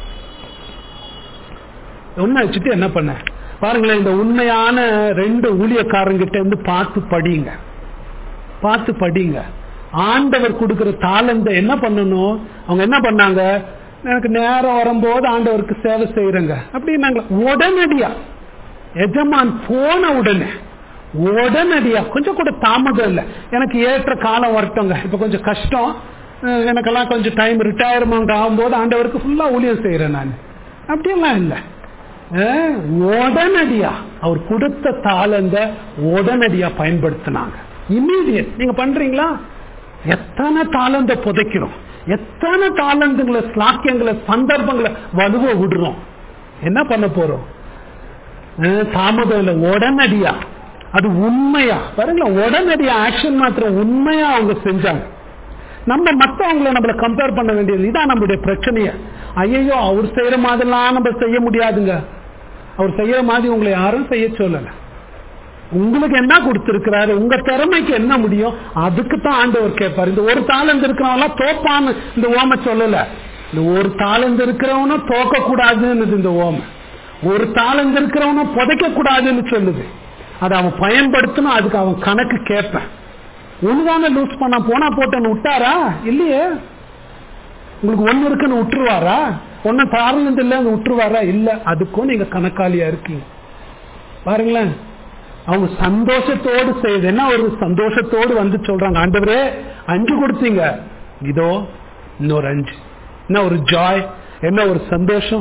ஒண்ணு வச்சுட்டு என்ன பண்ண பாருங்களேன் இந்த உண்மையான ரெண்டு ஊழியக்காரங்கிட்ட இருந்து பார்த்து படிங்க பார்த்து படிங்க ஆண்டவர் கொடுக்கிற தாளந்த என்ன பண்ணணும் அவங்க என்ன பண்ணாங்க எனக்கு நேரம் வரும்போது ஆண்டவருக்கு சேவை செய்யறங்க அப்படின்னாங்க உடனடியா எஜமான் போன உடனே உடனடியா கொஞ்சம் கூட தாமதம் இல்லை எனக்கு ஏற்ற காலம் வரட்டுங்க இப்ப கொஞ்சம் கஷ்டம் அஹ் எனக்கெல்லாம் கொஞ்சம் டைம் ரிட்டையர்மெண்ட் ஆகும்போது ஆண்டவருக்கு ஃபுல்லா ஊழியம் செய்யறேன் நான் அப்படியெல்லாம் இல்லை அஹ் உடனடியா அவர் கொடுத்த தாளந்த உடனடியா பயன்படுத்தினாங்க இம்மீடியட் நீங்க பண்றீங்களா எத்தனை தாளந்த புதைக்கிறோம் எத்தனை தாளந்துங்களை ஸ்லாக்கியங்களை சந்தர்ப்பங்களை வலுவ விடுறோம் என்ன பண்ண போறோம் அஹ் தாமதம் இல்லை உடனடியா அது உண்மையா பாருங்களேன் உடனடியா ஆக்ஷன் மாத்திரம் உண்மையா அவங்க செஞ்சாங்க நம்ம மத்தவங்களை நம்மள கம்பேர் பண்ண வேண்டியது இதான் நம்மளுடைய பிரச்சனைய ஐயோ அவர் செய்யற மாதிரிலாம் நம்ம செய்ய முடியாதுங்க அவர் செய்யற மாதிரி உங்களை யாரும் செய்ய சொல்லல உங்களுக்கு என்ன கொடுத்திருக்கிறாரு உங்க திறமைக்கு என்ன முடியும் அதுக்கு தான் ஆண்டவர் கேட்பாரு இந்த ஒரு தாளந்து இருக்கிறவங்க தோப்பான்னு இந்த ஓம சொல்லல இந்த ஒரு தாளந்து இருக்கிறவனும் தோக்க கூடாதுன்னு இந்த ஓமை ஒரு தாளந்து இருக்கிறவனும் புதைக்க கூடாதுன்னு சொல்லுது அதை அவன் பயன்படுத்தணும் அதுக்கு அவன் கணக்கு கேட்பேன் ஒண்ணுதானே லூஸ் பண்ண போனா போட்டேன்னு விட்டாரா இல்லையே உங்களுக்கு ஒண்ணு இருக்குன்னு விட்டுருவாரா ஒன்னு தாரணம் இல்லைன்னு விட்டுருவாரா இல்ல அதுக்கும் நீங்க கணக்காளியா இருக்கீங்க பாருங்களேன் அவங்க சந்தோஷத்தோடு செய்யுது என்ன ஒரு சந்தோஷத்தோடு வந்து சொல்றாங்க ஆண்டவரே அஞ்சு கொடுத்தீங்க இதோ இன்னொரு அஞ்சு என்ன ஒரு ஜாய் என்ன ஒரு சந்தோஷம்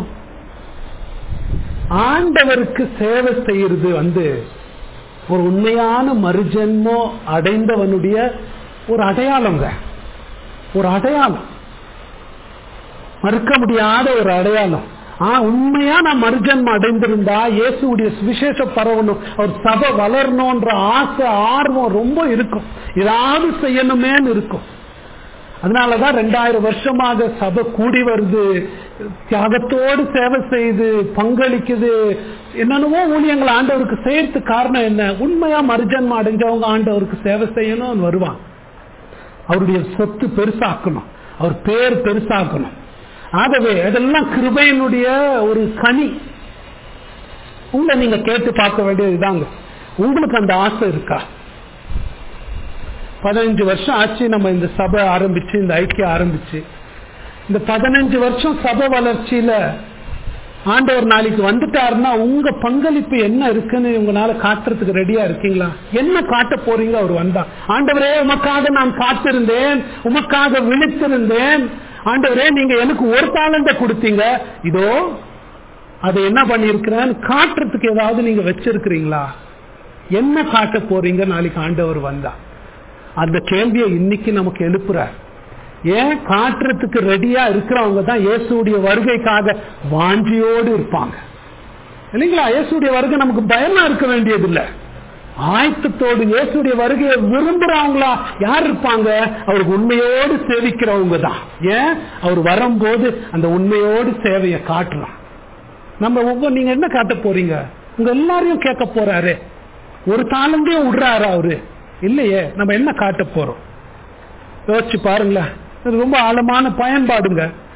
ஆண்டவருக்கு சேவை செய்யறது வந்து ஒரு உண்மையான மறுஜென்மம் அடைந்தவனுடைய ஒரு அடையாளங்க ஒரு அடையாளம் மறுக்க முடியாத ஒரு அடையாளம் ஆ உண்மையா நான் மறுஜன்மம் அடைந்திருந்தா இயேசுடைய சுவிசேஷ பரவணும் அவர் சபை வளரணும்ன்ற ஆசை ஆர்வம் ரொம்ப இருக்கும் ஏதாவது செய்யணுமேன்னு இருக்கும் அதனாலதான் ரெண்டாயிரம் வருஷமாக சபை கூடி வருது தியாகத்தோடு சேவை செய்து பங்களிக்குது என்னென்னவோ ஊழியங்கள் ஆண்டவருக்கு செய்யறதுக்கு காரணம் என்ன உண்மையா மறுஜன்மம் அடைஞ்சவங்க ஆண்டவருக்கு சேவை செய்யணும் வருவான் அவருடைய சொத்து பெருசாக்கணும் அவர் பேர் பெருசாக்கணும் ஆகவே அதெல்லாம் கிருபையினுடைய ஒரு கனி உங்களை நீங்க கேட்டு பார்க்க வேண்டியது இதாங்க உங்களுக்கு அந்த ஆசை இருக்கா பதினஞ்சு வருஷம் ஆச்சு நம்ம இந்த சபை ஆரம்பிச்சு இந்த ஐக்கியம் ஆரம்பிச்சு இந்த பதினஞ்சு வருஷம் சபை வளர்ச்சியில ஆண்டவர் நாளைக்கு வந்துட்டாருன்னா உங்க பங்களிப்பு என்ன இருக்குன்னு உங்களால காட்டுறதுக்கு ரெடியா இருக்கீங்களா என்ன காட்ட போறீங்க அவர் வந்தா ஆண்டவரே உமக்காக நான் காத்திருந்தேன் உமக்காக விழித்திருந்தேன் ஆண்டவரே நீங்க எனக்கு ஒரு தாளந்த கொடுத்தீங்க இதோ அதை என்ன பண்ணிருக்கிறேன் காட்டுறதுக்கு ஏதாவது நீங்க வச்சிருக்கிறீங்களா என்ன காட்ட போறீங்க நாளைக்கு ஆண்டவர் வந்தா அந்த கேள்வியை இன்னைக்கு நமக்கு எழுப்புறார் ஏன் காட்டுறதுக்கு ரெடியா இருக்கிறவங்க தான் இயேசுடைய வருகைக்காக வாஞ்சியோடு இருப்பாங்க இல்லைங்களா இயேசுடைய வருகை நமக்கு பயமா இருக்க வேண்டியது இல்லை ஆயத்தத்தோடு இயேசுடைய வருகையை விரும்புறவங்களா யார் இருப்பாங்க அவருக்கு உண்மையோடு சேவிக்கிறவங்க தான் ஏன் அவர் வரும்போது அந்த உண்மையோடு சேவையை காட்டலாம் நம்ம ஒவ்வொரு நீங்க என்ன காட்ட போறீங்க உங்க எல்லாரையும் கேட்க போறாரு ஒரு தாளந்தையும் விடுறாரு அவரு இல்லையே நம்ம என்ன காட்ட போறோம் யோசிச்சு பாருங்களேன் இது ரொம்ப ஆழமான பயன்பாடுங்க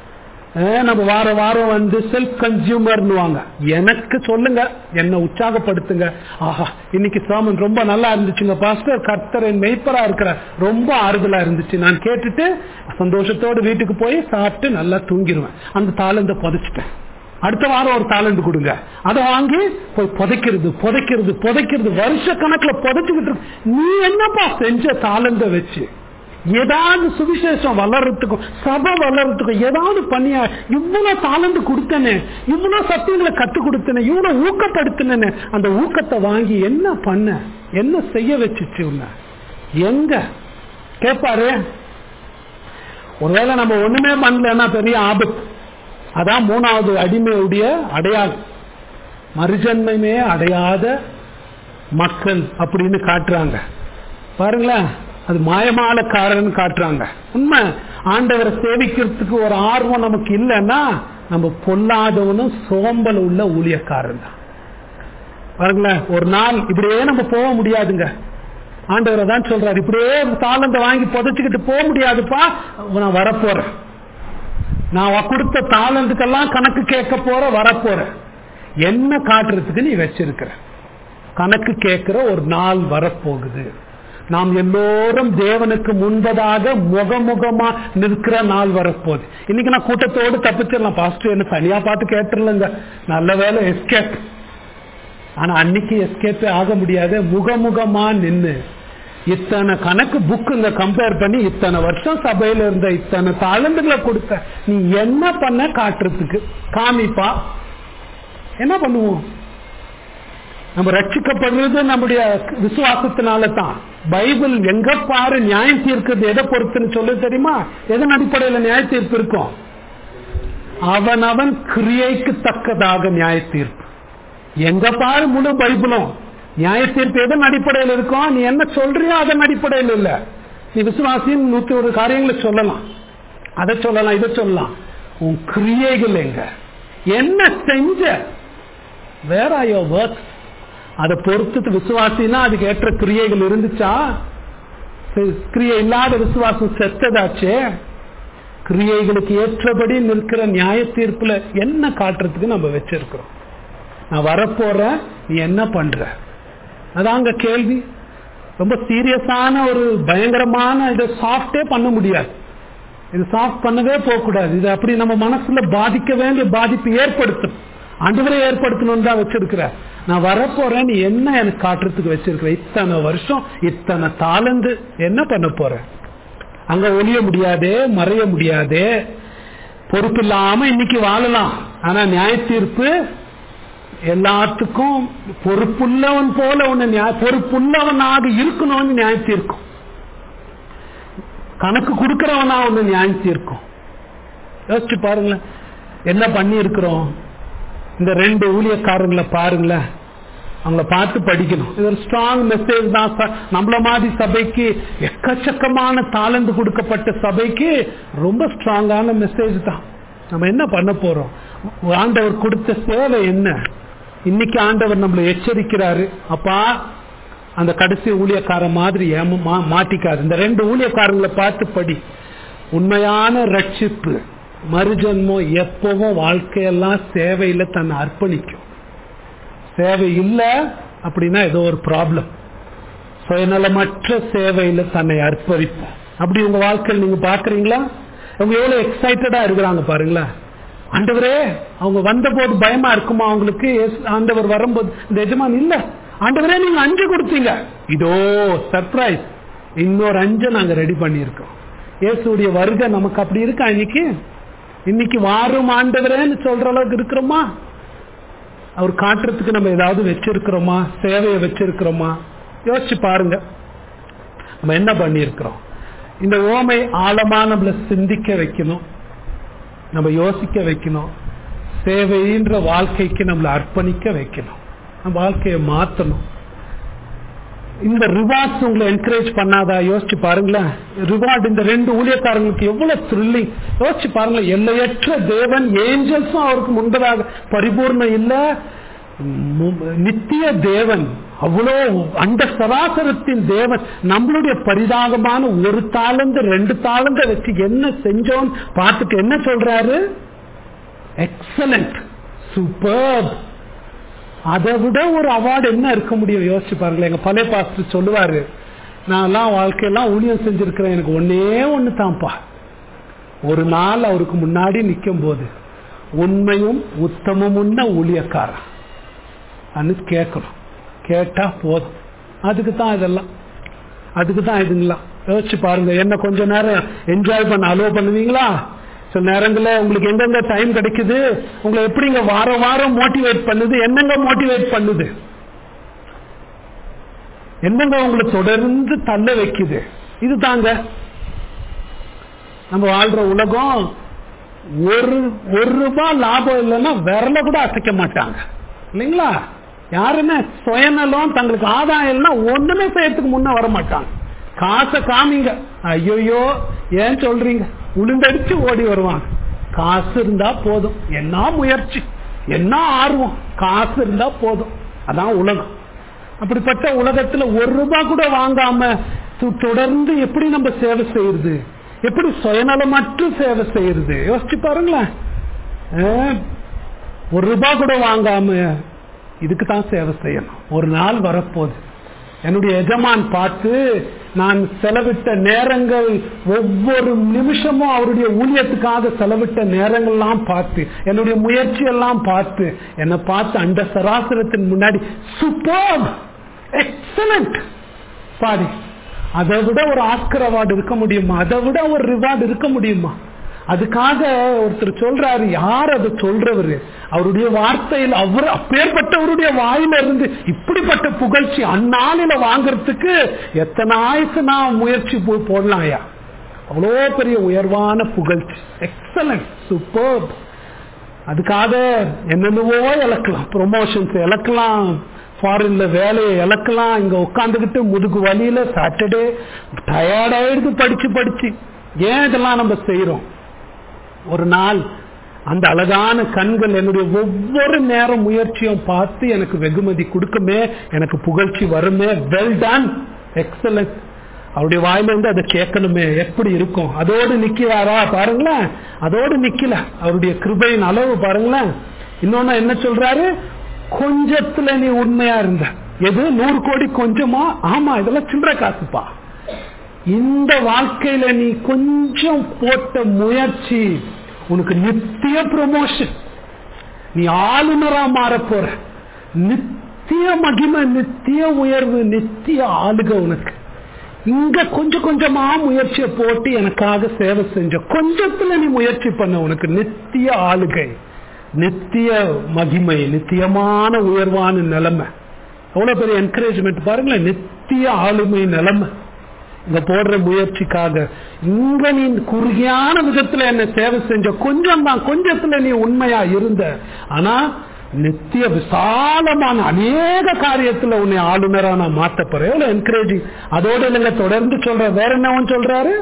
அஹ் நம்ம வார வாரம் வந்து செல்ஃப் கன்சியூமர்னுவாங்க எனக்கு சொல்லுங்க என்ன உற்சாகப்படுத்துங்க ஆஹா இன்னைக்கு சாமன் ரொம்ப நல்லா இருந்துச்சுங்க பாஸ்டர் கர்த்தர் என் மெய்ப்பரா இருக்கிற ரொம்ப ஆறுதலா இருந்துச்சு நான் கேட்டுட்டு சந்தோஷத்தோடு வீட்டுக்கு போய் சாப்பிட்டு நல்லா தூங்கிடுவேன் அந்த தாளந்த புதைச்சிட்டேன் அடுத்த வாரம் ஒரு தாளந்து கொடுங்க அதை வாங்கி போய் புதைக்கிறது புதைக்கிறது புதைக்கிறது வருஷ கணக்குல புதைச்சுக்கிட்டு இருக்கு. நீ என்னப்பா செஞ்ச தாளந்த வச்சு ஏதாவது சுவிசேஷம் வளர்றதுக்கும் சபை வளர்றதுக்கும் ஏதாவது பண்ணியா இவ்வளவு தாளந்து கொடுத்தனே இவ்வளவு சத்தியங்களை கத்து கொடுத்தனே இவ்வளவு ஊக்கப்படுத்தினேன்னு அந்த ஊக்கத்தை வாங்கி என்ன பண்ண என்ன செய்ய வச்சுச்சு உன்னை எங்க கேட்பாரு ஒருவேளை நம்ம ஒண்ணுமே பண்ணலன்னா பெரிய ஆபத்து அதான் மூணாவது அடிமையுடைய அடையாளம் மறுஜன்மையுமே அடையாத மக்கள் அப்படின்னு காட்டுறாங்க பாருங்களேன் அது மாயமாலக்காரன் காட்டுறாங்க உண்மை ஆண்டவரை சேவிக்கிறதுக்கு ஒரு ஆர்வம் நமக்கு இல்லைன்னா நம்ம பொல்லாதவனும் சோம்பல் உள்ள ஊழியக்காரன் தான் பாருங்களேன் ஒரு நாள் இப்படியே நம்ம போக முடியாதுங்க ஆண்டவரை தான் சொல்றாரு இப்படியே தாளந்த வாங்கி புதைச்சுக்கிட்டு போக முடியாதுப்பா நான் வரப்போறேன் நான் கொடுத்த தாளந்துக்கெல்லாம் கணக்கு கேட்க போற வரப்போறேன் என்ன காட்டுறதுக்கு நீ வச்சிருக்கிற கணக்கு கேட்கிற ஒரு நாள் வரப்போகுது நாம் எல்லோரும் தேவனுக்கு முன்பதாக முகமுகமா நிற்கிற நாள் வரப்போகுது இன்னைக்கு நான் கூட்டத்தோடு தப்பிச்சிடலாம் பாஸ்டர் என்ன தனியா பார்த்து கேட்டுருலங்க நல்ல வேலை எஸ்கேப் ஆனா அன்னைக்கு எஸ்கேப்பே ஆக முடியாது முகமுகமா நின்னு இத்தனை கணக்கு புக்குங்க கம்பேர் பண்ணி இத்தனை வருஷம் சபையில இருந்த இத்தனை தாளந்துகளை கொடுத்த நீ என்ன பண்ண காட்டுறதுக்கு காமிப்பா என்ன பண்ணுவோம் நம்ம ரட்சிக்கப்படுறது நம்முடைய விசுவாசத்தினால தான் பைபிள் எங்க பாரு நியாயம் தீர்க்கிறது எதை பொறுத்துன்னு சொல்ல தெரியுமா எதன் அடிப்படையில் நியாய தீர்ப்பு இருக்கும் அவனவன் கிரியைக்கு தக்கதாக நியாய தீர்ப்பு எங்க பாரு முழு பைபிளும் நியாய தீர்ப்பு எதன் அடிப்படையில் இருக்கும் நீ என்ன சொல்றியோ அதன் அடிப்படையில் இல்ல நீ விசுவாசியின் நூத்தி ஒரு காரியங்களை சொல்லலாம் அதை சொல்லலாம் இதை சொல்லலாம் உன் கிரியைகள் எங்க என்ன செஞ்ச வேற ஐயோ ஒர்க் அதை பொறுத்து விசுவாசினா அதுக்கு ஏற்ற கிரியைகள் இருந்துச்சா கிரியை இல்லாத விசுவாசம் செத்ததாச்சே கிரியைகளுக்கு ஏற்றபடி நிற்கிற நியாய தீர்ப்புல என்ன காட்டுறதுக்கு நம்ம வச்சிருக்கிறோம் நான் வரப்போற நீ என்ன பண்ற அதாங்க கேள்வி ரொம்ப சீரியஸான ஒரு பயங்கரமான இதை சாஃப்டே பண்ண முடியாது இது சாஃப்ட் பண்ணவே போகக்கூடாது இது அப்படி நம்ம மனசுல பாதிக்க வேண்டிய பாதிப்பு ஏற்படுத்தும் ஆண்டவரை ஏற்படுத்தணும்னு தான் வச்சிருக்கிற நான் வரப்போறேன் நீ என்ன எனக்கு காட்டுறதுக்கு வச்சிருக்கிற இத்தனை வருஷம் இத்தனை தாளந்து என்ன பண்ண போற அங்க ஒளிய முடியாதே மறைய முடியாதே பொறுப்பு இல்லாம இன்னைக்கு வாழலாம் ஆனா நியாய தீர்ப்பு எல்லாத்துக்கும் பொறுப்புள்ளவன் போல ஒண்ணு பொறுப்புள்ளவனாக இருக்கணும்னு நியாய தீர்க்கும் கணக்கு கொடுக்கிறவனா ஒண்ணு நியாயம் தீர்க்கும் யோசிச்சு பாருங்களேன் என்ன பண்ணி இருக்கிறோம் இந்த ரெண்டு ஊழியக்காரங்களை பாருங்களேன் அவங்கள பார்த்து படிக்கணும் இது ஒரு ஸ்ட்ராங் மெசேஜ் தான் நம்மள மாதிரி சபைக்கு எக்கச்சக்கமான தாளந்து கொடுக்கப்பட்ட சபைக்கு ரொம்ப ஸ்ட்ராங்கான மெசேஜ் தான் நம்ம என்ன பண்ண போறோம் ஆண்டவர் கொடுத்த சேவை என்ன இன்னைக்கு ஆண்டவர் நம்மளை எச்சரிக்கிறாரு அப்பா அந்த கடைசி ஊழியக்கார மாதிரி ஏமா மாட்டிக்காது இந்த ரெண்டு ஊழியக்காரங்களை பார்த்து படி உண்மையான ரட்சிப்பு மறுஜன்மம் எப்பவும் வாழ்க்கையெல்லாம் சேவையில தன்னை அர்ப்பணிக்கும் சேவை இல்லை அப்படின்னா ஏதோ ஒரு ப்ராப்ளம் சுயநலமற்ற சேவையில தன்னை அர்ப்பணிப்போம் அப்படி உங்க வாழ்க்கையில் நீங்க பாக்குறீங்களா அவங்க எவ்வளவு எக்ஸைட்டடா இருக்கிறாங்க பாருங்களேன் ஆண்டவரே அவங்க வந்த போது பயமா இருக்குமா அவங்களுக்கு ஆண்டவர் வரும்போது இந்த எஜமான் இல்ல ஆண்டவரே நீங்க அஞ்சு கொடுத்தீங்க இதோ சர்ப்ரைஸ் இன்னொரு அஞ்சை நாங்க ரெடி பண்ணியிருக்கோம் இயேசுடைய வருகை நமக்கு அப்படி இருக்கா இன்னைக்கு இன்னைக்கு வாரும் ஆண்டவரேன்னு சொல்ற அளவுக்கு இருக்கிறோமா அவர் காட்டுறதுக்கு நம்ம ஏதாவது வச்சிருக்கிறோமா சேவையை வச்சிருக்கிறோமா யோசிச்சு பாருங்க நம்ம என்ன பண்ணியிருக்கிறோம் இந்த ஓமை ஆழமா நம்மள சிந்திக்க வைக்கணும் நம்ம யோசிக்க வைக்கணும் சேவைன்ற வாழ்க்கைக்கு நம்மளை அர்ப்பணிக்க வைக்கணும் நம்ம வாழ்க்கையை மாத்தணும் இந்த ரிவார்ட்ஸ் உங்களை என்கரேஜ் பண்ணாதா யோசிச்சு பாருங்களேன் ரிவார்டு இந்த ரெண்டு ஊழியக்காரங்களுக்கு எவ்வளவு த்ரில்லிங் யோசிச்சு பாருங்களேன் எல்லையற்ற தேவன் ஏஞ்சல்ஸும் அவருக்கு முன்பதாக பரிபூர்ணம் இல்ல நித்திய தேவன் அவ்வளோ அந்த சராசரத்தின் தேவன் நம்மளுடைய பரிதாகமான ஒரு தாளந்து ரெண்டு தாளந்த வச்சு என்ன செஞ்சோம் பார்த்துட்டு என்ன சொல்றாரு எக்ஸலண்ட் சூப்பர் அதை விட ஒரு அவார்டு என்ன இருக்க முடியும் யோசிச்சு பாருங்களேன் எங்க பழைய பாஸ்டர் சொல்லுவாரு நான் எல்லாம் வாழ்க்கையெல்லாம் ஊழியம் செஞ்சிருக்கிறேன் எனக்கு ஒன்னே ஒண்ணு தான்ப்பா ஒரு நாள் அவருக்கு முன்னாடி நிற்கும் போது உண்மையும் உத்தமமுன்ன ஊழியக்காரன் அன்னு கேட்கணும் கேட்டா போதும் அதுக்கு தான் இதெல்லாம் அதுக்கு தான் இதுங்களா யோசிச்சு பாருங்க என்ன கொஞ்ச நேரம் என்ஜாய் பண்ண அலோவ் பண்ணுவீங்களா சில நேரங்களில் உங்களுக்கு எங்கெங்க டைம் கிடைக்குது உங்களை எப்படிங்க வாரம் வாரம் மோட்டிவேட் பண்ணுது என்னங்க மோட்டிவேட் பண்ணுது என்னங்க உங்களை தொடர்ந்து தள்ள வைக்குது இது தாங்க நம்ம வாழ்ற உலகம் ஒரு ஒரு ரூபாய் லாபம் இல்லைன்னா விரல கூட அசைக்க மாட்டாங்க இல்லைங்களா யாருமே சுயநலம் தங்களுக்கு ஆதாயம் இல்லைன்னா ஒண்ணுமே செய்யறதுக்கு முன்ன வர மாட்டாங்க காசை காமிங்க ஐயோயோ ஏன் சொல்றீங்க உளுந்தடிச்சு ஓடி வருவாங்க காசு இருந்தா போதும் என்ன முயற்சி என்ன ஆர்வம் காசு இருந்தா போதும் அதான் உலகம் அப்படிப்பட்ட உலகத்துல ஒரு ரூபாய் கூட வாங்காம து- தொடர்ந்து எப்படி நம்ம சேவை செய்யறது எப்படி சுயநலமற்ற சேவை செய்யறது யோசிச்சு பாருங்களேன் ஆஹ், ஒரு ரூபாய் கூட வாங்காம இதுக்கு தான் சேவை செய்யணும் ஒரு நாள் வரப்போகுது என்னுடைய எஜமான் பார்த்து நான் செலவிட்ட நேரங்கள் ஒவ்வொரு நிமிஷமும் அவருடைய ஊழியத்துக்காக செலவிட்ட நேரங்கள்லாம் பார்த்து என்னுடைய முயற்சி எல்லாம் பார்த்து என்னை பார்த்து அந்த சராசரத்தின் முன்னாடி சூப்பர் எக்ஸலண்ட் பாடி அதை விட ஒரு ஆஸ்கர் அவார்டு இருக்க முடியுமா அதை விட ஒரு ரிவார்டு இருக்க முடியுமா அதுக்காக ஒருத்தர் சொல்றாரு யார் அதை சொல்றவரு அவருடைய வார்த்தையில் அவர் அப்பேற்பட்டவருடைய வாயில இருந்து இப்படிப்பட்ட புகழ்ச்சி அந்நாளில வாங்குறதுக்கு எத்தனை ஆயுசு நான் முயற்சி போ- போடலாம் ஐயா அவ்வளோ பெரிய உயர்வான புகழ்ச்சி எக்ஸலண்ட் சூப்பர் அதுக்காக என்னென்னவோ இழக்கலாம் ப்ரொமோஷன்ஸ் இழக்கலாம் ஃபாரின்ல வேலையை இழக்கலாம் இங்க உட்காந்துக்கிட்டு முதுகு வலியில சாட்டர்டே டயர்டாயிடுது படிச்சு படிச்சு ஏன் இதெல்லாம் நம்ம செய்யறோம் ஒரு நாள் அந்த அழகான கண்கள் என்னுடைய ஒவ்வொரு நேரம் முயற்சியும் பார்த்து எனக்கு வெகுமதி கொடுக்குமே எனக்கு புகழ்ச்சி வருமே வெல் டன் எக்ஸலன்ட் அவருடைய வாயில இருந்து அதை கேட்கணுமே எப்படி இருக்கும் அதோடு நிக்கிறாரா பாருங்களேன் அதோடு நிக்கல அவருடைய கிருபையின் அளவு பாருங்களேன் இன்னொன்னு என்ன சொல்றாரு கொஞ்சத்துல நீ உண்மையா இருந்த எது நூறு கோடி கொஞ்சமா ஆமா இதெல்லாம் சில்லற காசுப்பா இந்த வாழ்க்கையில நீ கொஞ்சம் போட்ட முயற்சி உனக்கு நித்திய ப்ரமோஷன் நீ ஆளுநரா மாற போற நித்திய மகிமை நித்திய உயர்வு நித்திய ஆளுக உனக்கு இங்க கொஞ்சம் கொஞ்சமா முயற்சியை போட்டு எனக்காக சேவை செஞ்ச கொஞ்சத்துல நீ முயற்சி பண்ண உனக்கு நித்திய ஆளுகை நித்திய மகிமை நித்தியமான உயர்வான நிலைமை எவ்வளவு பெரிய என்கரேஜ்மெண்ட் பாருங்களேன் நித்திய ஆளுமை நிலைமை இங்க போடுற முயற்சிக்காக இங்க நீ குறுகியான விதத்துல என்ன சேவை செஞ்ச கொஞ்சம் தான் கொஞ்சத்துல நீ உண்மையா இருந்த ஆனா நித்திய விசாலமான அநேக காரியத்துல உன்னை ஆளுநரா நான் மாத்த போறேன் எவ்வளவு என்கரேஜிங் அதோட இல்லைங்க தொடர்ந்து சொல்ற வேற என்னவன் சொல்றாரு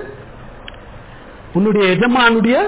உன்னுடைய எஜமானுடைய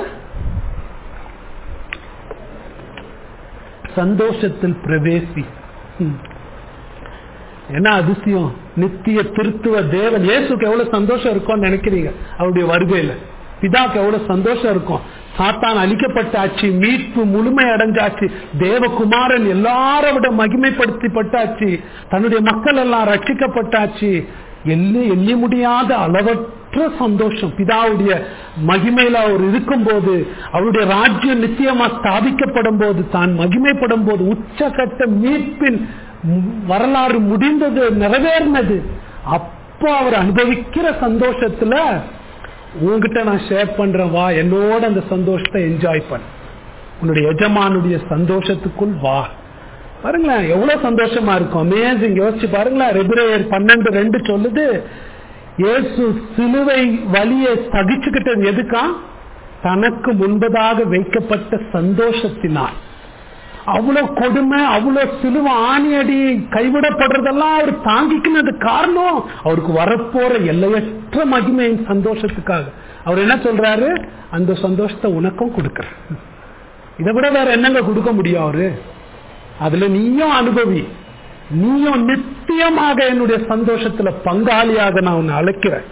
சந்தோஷத்தில் பிரவேசி ம். என்ன அதிசயம் நித்திய திருத்துவ தேவன் இயேசுக்கு எவ்வளவு சந்தோஷம் இருக்கும்னு நினைக்கிறீங்க அவருடைய வருகையில பிதாக்கு எவ்வளவு சந்தோஷம் இருக்கும் சாத்தான் அழிக்கப்பட்டாச்சு மீட்பு முழுமை அடைஞ்சாச்சு தேவகுமாரன் எல்லார விட மகிமைப்படுத்தப்பட்டாச்சு தன்னுடைய மக்கள் எல்லாம் ரட்சிக்கப்பட்டாச்சு எண்ணி எண்ணி முடியாத அளவற்ற சந்தோஷம் பிதாவுடைய மகிமையில அவர் இருக்கும்போது அவருடைய ராஜ்யம் நிச்சயமா ஸ்தாபிக்கப்படும் போது தான் மகிமைப்படும் போது உச்சகட்ட மீட்பின் ம், வரலாறு முடிந்தது நிறைவேறினது அப்போ அவர் அனுபவிக்கிற சந்தோஷத்துல உங்ககிட்ட நான் ஷேர் பண்றேன் வா என்னோட அந்த சந்தோஷத்தை என்ஜாய் பண்ண உன்னுடைய எஜமானுடைய சந்தோஷத்துக்குள் வா பாருங்களேன் எவ்வளவு சந்தோஷமா இருக்கும் அமேசிங் யோசிச்சு பாருங்களேன் ரெபிரேயர் பன்னெண்டு ரெண்டு சொல்லுது இயேசு சிலுவை வலியை சகிச்சுக்கிட்டது எதுக்கா தனக்கு முன்பதாக வைக்கப்பட்ட சந்தோஷத்தினால் அவ்வளவு கொடுமை அவ்வளவு சிலுவை ஆணியடி கைவிடப்படுறதெல்லாம் அவர் தாங்கிக்கினது காரணம் அவருக்கு வரப்போற எல்லையற்ற மகிமையின் சந்தோஷத்துக்காக அவர் என்ன சொல்றாரு அந்த சந்தோஷத்தை உனக்கும் கொடுக்கறேன் இதை விட வேற என்னங்க கொடுக்க முடியும் அவரு அதுல நீயும் அனுபவி நீயும் நித்தியமாக என்னுடைய சந்தோஷத்துல பங்காளியாக நான் உன்னை அழைக்கிறேன்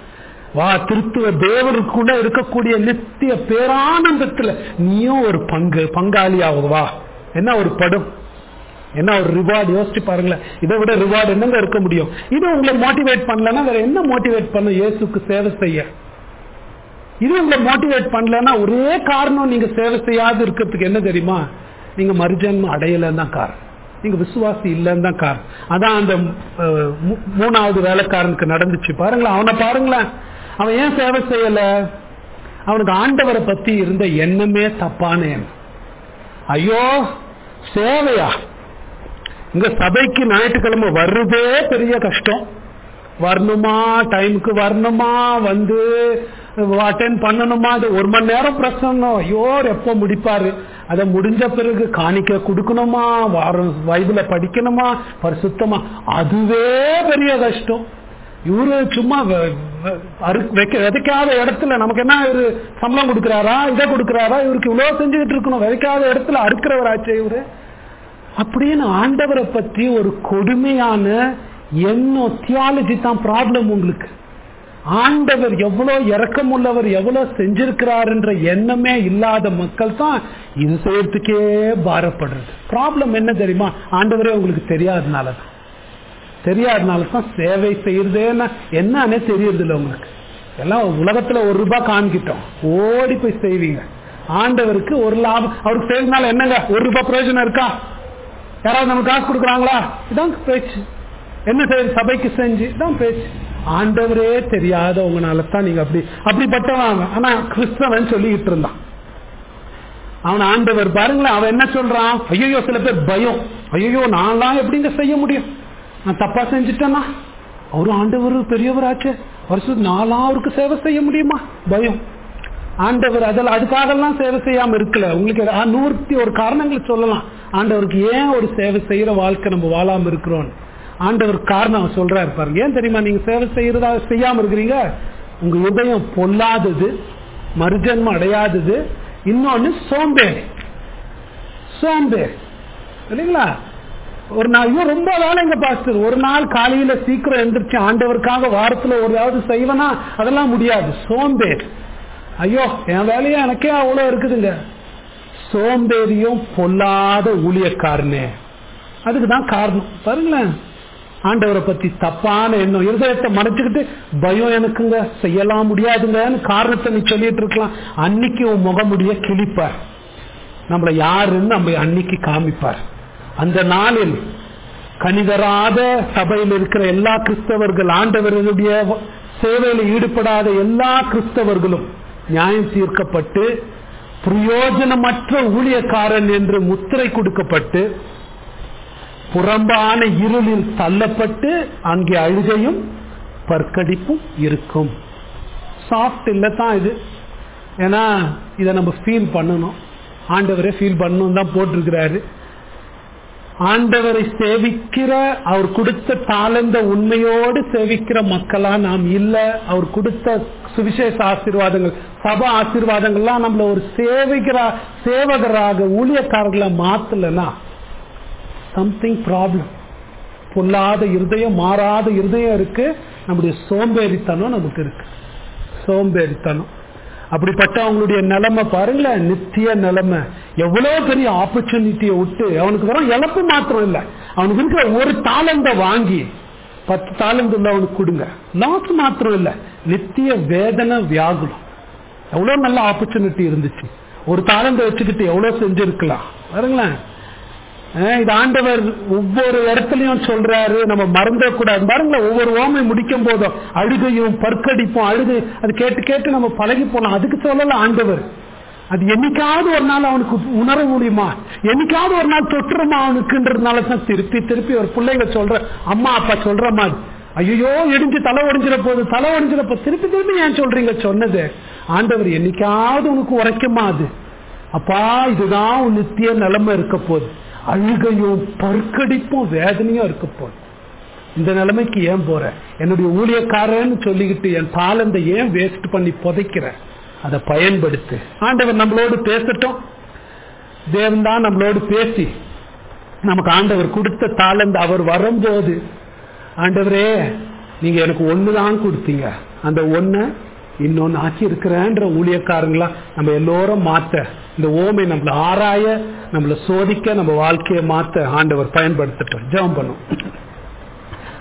வா திருத்துவ தேவருக்குள்ள இருக்கக்கூடிய நித்திய பேரானந்தத்துல நீயும் ஒரு பங்கு பங்காளி ஆகுது வா என்ன ஒரு படம் என்ன ஒரு ரிவார்டு யோசிச்சு பாருங்களேன் இதை விட ரிவார்டு என்னங்க இருக்க முடியும் இது உங்களை மோட்டிவேட் பண்ணலன்னா வேற என்ன மோட்டிவேட் பண்ணும் இயேசுக்கு சேவை செய்ய இது உங்களை மோட்டிவேட் பண்ணலன்னா ஒரே காரணம் நீங்க சேவை செய்யாது இருக்கிறதுக்கு என்ன தெரியுமா நீங்க மறுஜன்மம் அடையலன்னு தான் காரணம் நீங்க விசுவாசி இல்லைன்னு தான் காரணம் அதான் அந்த அஹ், மூ- மூணாவது வேலைக்காரனுக்கு நடந்துச்சு பாருங்களேன் அவனை பாருங்களேன் அவன் ஏன் சேவை செய்யல அவனுக்கு ஆண்டவரை பத்தி இருந்த எண்ணமே தப்பான எண்ணம் ஐயோ சேவையா இங்க சபைக்கு ஞாயிற்றுக்கிழமை வர்றதே பெரிய கஷ்டம் வரணுமா டைமுக்கு வரணுமா வந்து அட்டென்ட் பண்ணணுமா அது ஒரு மணி நேரம் பிரசங்கம் ஐயோ எப்போ முடிப்பாரு அதை முடிஞ்ச பிறகு காணிக்க கொடுக்கணுமா வாரம் பைபிள படிக்கணுமா பரிசுத்தமா அதுவே பெரிய கஷ்டம் இவரு சும்மா வ- வ- அறு- வைக்க- விதைக்காத இடத்துல நமக்கு என்ன இவரு சம்பளம் கொடுக்கறாரா இதை கொடுக்கறாரா இவருக்கு இவ்வளவு செஞ்சுக்கிட்டு இருக்கணும் விதைக்காத இடத்துல அறுக்கிறவராச்சே இவரு அப்படின்னு ஆண்டவரை பத்தி ஒரு கொடுமையான எண்ணம் தியாலஜி தான் ப்ராப்ளம் உங்களுக்கு ஆண்டவர் எவ்வளவு இரக்கமுள்ளவர் எவ்வளவு செஞ்சிருக்கிறாருன்ற எண்ணமே இல்லாத மக்கள் தான் இது செய்யறதுக்கே பாரப்படுறது ப்ராப்ளம் என்ன தெரியுமா ஆண்டவரே உங்களுக்கு தெரியாதனால தான் தெரியாதனால தான் சேவை செய்யறதேன்னா என்னன்னே தெரியறது இல்லை உங்களுக்கு எல்லாம் உலகத்துல ஒரு ரூபாய் காமிக்கிட்டோம் ஓடி போய் செய்வீங்க ஆண்டவருக்கு ஒரு லாபம் அவருக்கு செய்யறதுனால என்னங்க ஒரு ரூபாய் பிரயோஜனம் இருக்கா யாராவது நமக்கு காசு கொடுக்குறாங்களா இதான் பேச்சு என்ன செய்யுது சபைக்கு செஞ்சு இதான் பேச்சு ஆண்டவரே தெரியாதவங்கனால தான் நீங்க அப்படி அப்படிப்பட்டவன் ஆனா கிறிஸ்தவன் சொல்லிக்கிட்டு இருந்தான் அவன் ஆண்டவர் பாருங்களேன் அவன் என்ன சொல்றான் ஐயோ சில பேர் பயம் ஐயோ நான்லாம் எப்படிங்க செய்ய முடியும் நான் தப்பா செஞ்சுட்டேன்னா அவரு ஆண்டவர் பெரியவராச்சே வருஷம் நாலாம் அவருக்கு சேவை செய்ய முடியுமா பயம் ஆண்டவர் அதில் அதுக்காகலாம் சேவை செய்யாம இருக்கல உங்களுக்கு ஆ, நூற்றி ஒரு காரணங்கள் சொல்லலாம் ஆண்டவருக்கு ஏன் ஒரு சேவை செய்யற வாழ்க்கை நம்ம வாழாம இருக்கிறோம் ஆண்டவர் காரணம் அவர் சொல்றாரு பாருங்க ஏன் தெரியுமா நீங்க சேவை செய்யறதா செய்யாம இருக்கிறீங்க உங்க இதயம் பொல்லாதது மறுஜன்மம் அடையாதது இன்னொன்னு சோம்பேறி சோம்பேறி இல்லைங்களா ஒரு நாள் ஐயோ ரொம்ப வேலைங்க பாஸ்டர் ஒரு நாள் காலையில சீக்கிரம் எந்திரிச்சு ஆண்டவருக்காக வாரத்துல ஒரு ஏதாவது செய்வனா அதெல்லாம் முடியாது சோம்பேறி ஐயோ என் வேலையா எனக்கே அவ்வளவு இருக்குதுங்க சோம்பேறியும் பொல்லாத ஊழியக்காரனே அதுக்கு தான் காரணம் பாருங்களேன் ஆண்டவரை பத்தி தப்பான எண்ணம் இருதயத்தை மறைச்சுக்கிட்டு பயம் எனக்குங்க செய்யலாம் முடியாதுங்கன்னு காரணத்தை நீ சொல்லிட்டு இருக்கலாம் அன்னைக்கு உன் முகமுடிய கிழிப்பார் நம்மளை யாருன்னு நம்ம அன்னைக்கு காமிப்பார் அந்த நாளில் கனிதராத சபையில் இருக்கிற எல்லா கிறிஸ்தவர்கள் ஆண்டவர்களுடைய சேவையில் ஈடுபடாத எல்லா கிறிஸ்தவர்களும் நியாயம் தீர்க்கப்பட்டு பிரயோஜனமற்ற ஊழியக்காரன் என்று முத்திரை கொடுக்கப்பட்டு புறம்பான இருளில் தள்ளப்பட்டு அங்கே அழுகையும் பற்கடிப்பும் இருக்கும் சாஃப்ட் இல்லை தான் இது ஏன்னா இதை நம்ம ஃபீல் பண்ணணும் ஆண்டவரே ஃபீல் பண்ணணும் தான் போட்டிருக்கிறாரு ஆண்டவரை சேவிக்கிற அவர் கொடுத்த தாளந்த உண்மையோடு சேவிக்கிற மக்களா நாம் இல்ல அவர் கொடுத்த சுவிசேஷ ஆசீர்வாதங்கள் சபா ஆசீர்வாதங்கள்லாம் நம்மள ஒரு சேவிக்கிறா சேவகராக ஊழியக்காரர்களை மாத்தலனா சம்திங் ப்ராப்ளம் பொல்லாத இருதயம் மாறாத இருதயம் இருக்கு நம்முடைய சோம்பேறித்தனம் நமக்கு இருக்கு சோம்பேறித்தனம் அப்படிப்பட்ட அவங்களுடைய நிலைமை பாருங்களேன் நித்திய நிலைமை எவ்வளவு பெரிய ஆப்பர்ச்சுனிட்டியை விட்டு அவனுக்கு வரும் இழப்பு மாத்திரம் இல்ல அவனுக்கு இருக்கிற ஒரு தாளந்த வாங்கி பத்து தாளந்து உள்ள அவனுக்கு கொடுங்க லாஸ் மாத்திரம் இல்ல நித்திய வேதனை வியாகுலம் எவ்வளவு நல்ல ஆப்பர்ச்சுனிட்டி இருந்துச்சு ஒரு தாளந்த வச்சுக்கிட்டு எவ்வளவு செஞ்சிருக்கலாம் பாருங்களேன் அஹ் இது ஆண்டவர் ஒவ்வொரு இடத்துலயும் சொல்றாரு நம்ம மறந்துடக்கூடாது பாருங்களேன் ஒவ்வொரு ஓமை முடிக்கும் போதும் அழுகையும் பற்கடிப்பும் அழுகை அது கேட்டு கேட்டு நம்ம பழகி போனோம் அதுக்கு சொல்லல ஆண்டவர் அது என்னைக்காவது ஒரு நாள் அவனுக்கு உணர முடியுமா என்னைக்காவது ஒரு நாள் தொற்றுமா அவனுக்குன்றதுனால தான் திருப்பி திருப்பி ஒரு பிள்ளைங்க சொல்ற அம்மா அப்பா சொல்ற மாதிரி ஐயோ இடிஞ்சு தலை ஒடிஞ்சிட போகுது தலை ஒடிஞ்சிட போது திருப்பி திருப்பி ஏன் சொல்றீங்க சொன்னது ஆண்டவர் என்னைக்காவது உனக்கு உரைக்குமா அது அப்பா இதுதான் உன் நித்திய நிலைமை இருக்க போகுது அழுகையும் பற்கடிப்பும் வேதனையும் இருக்க போகுது இந்த நிலைமைக்கு ஏன் போற என்னுடைய ஊழியக்காரன்னு சொல்லிக்கிட்டு என் தாளந்தை ஏன் வேஸ்ட் பண்ணி புதைக்கிற அதை பயன்படுத்து ஆண்டவர் நம்மளோடு பேசட்டும் தேவன் தான் நம்மளோடு பேசி நமக்கு ஆண்டவர் கொடுத்த தாளந்த அவர் வரும்போது ஆண்டவரே நீங்க எனக்கு ஒண்ணுதான் கொடுத்தீங்க அந்த ஒன்றை இன்னொன்னு ஆக்கி இருக்கிறேன்ற ஊழியக்காரங்களா நம்ம எல்லோரும் மாத்த இந்த ஓமை நம்மள ஆராய நம்மள சோதிக்க நம்ம வாழ்க்கையை மாத்த ஆண்டவர் பயன்படுத்தட்டும் ஜெபம் பண்ணும்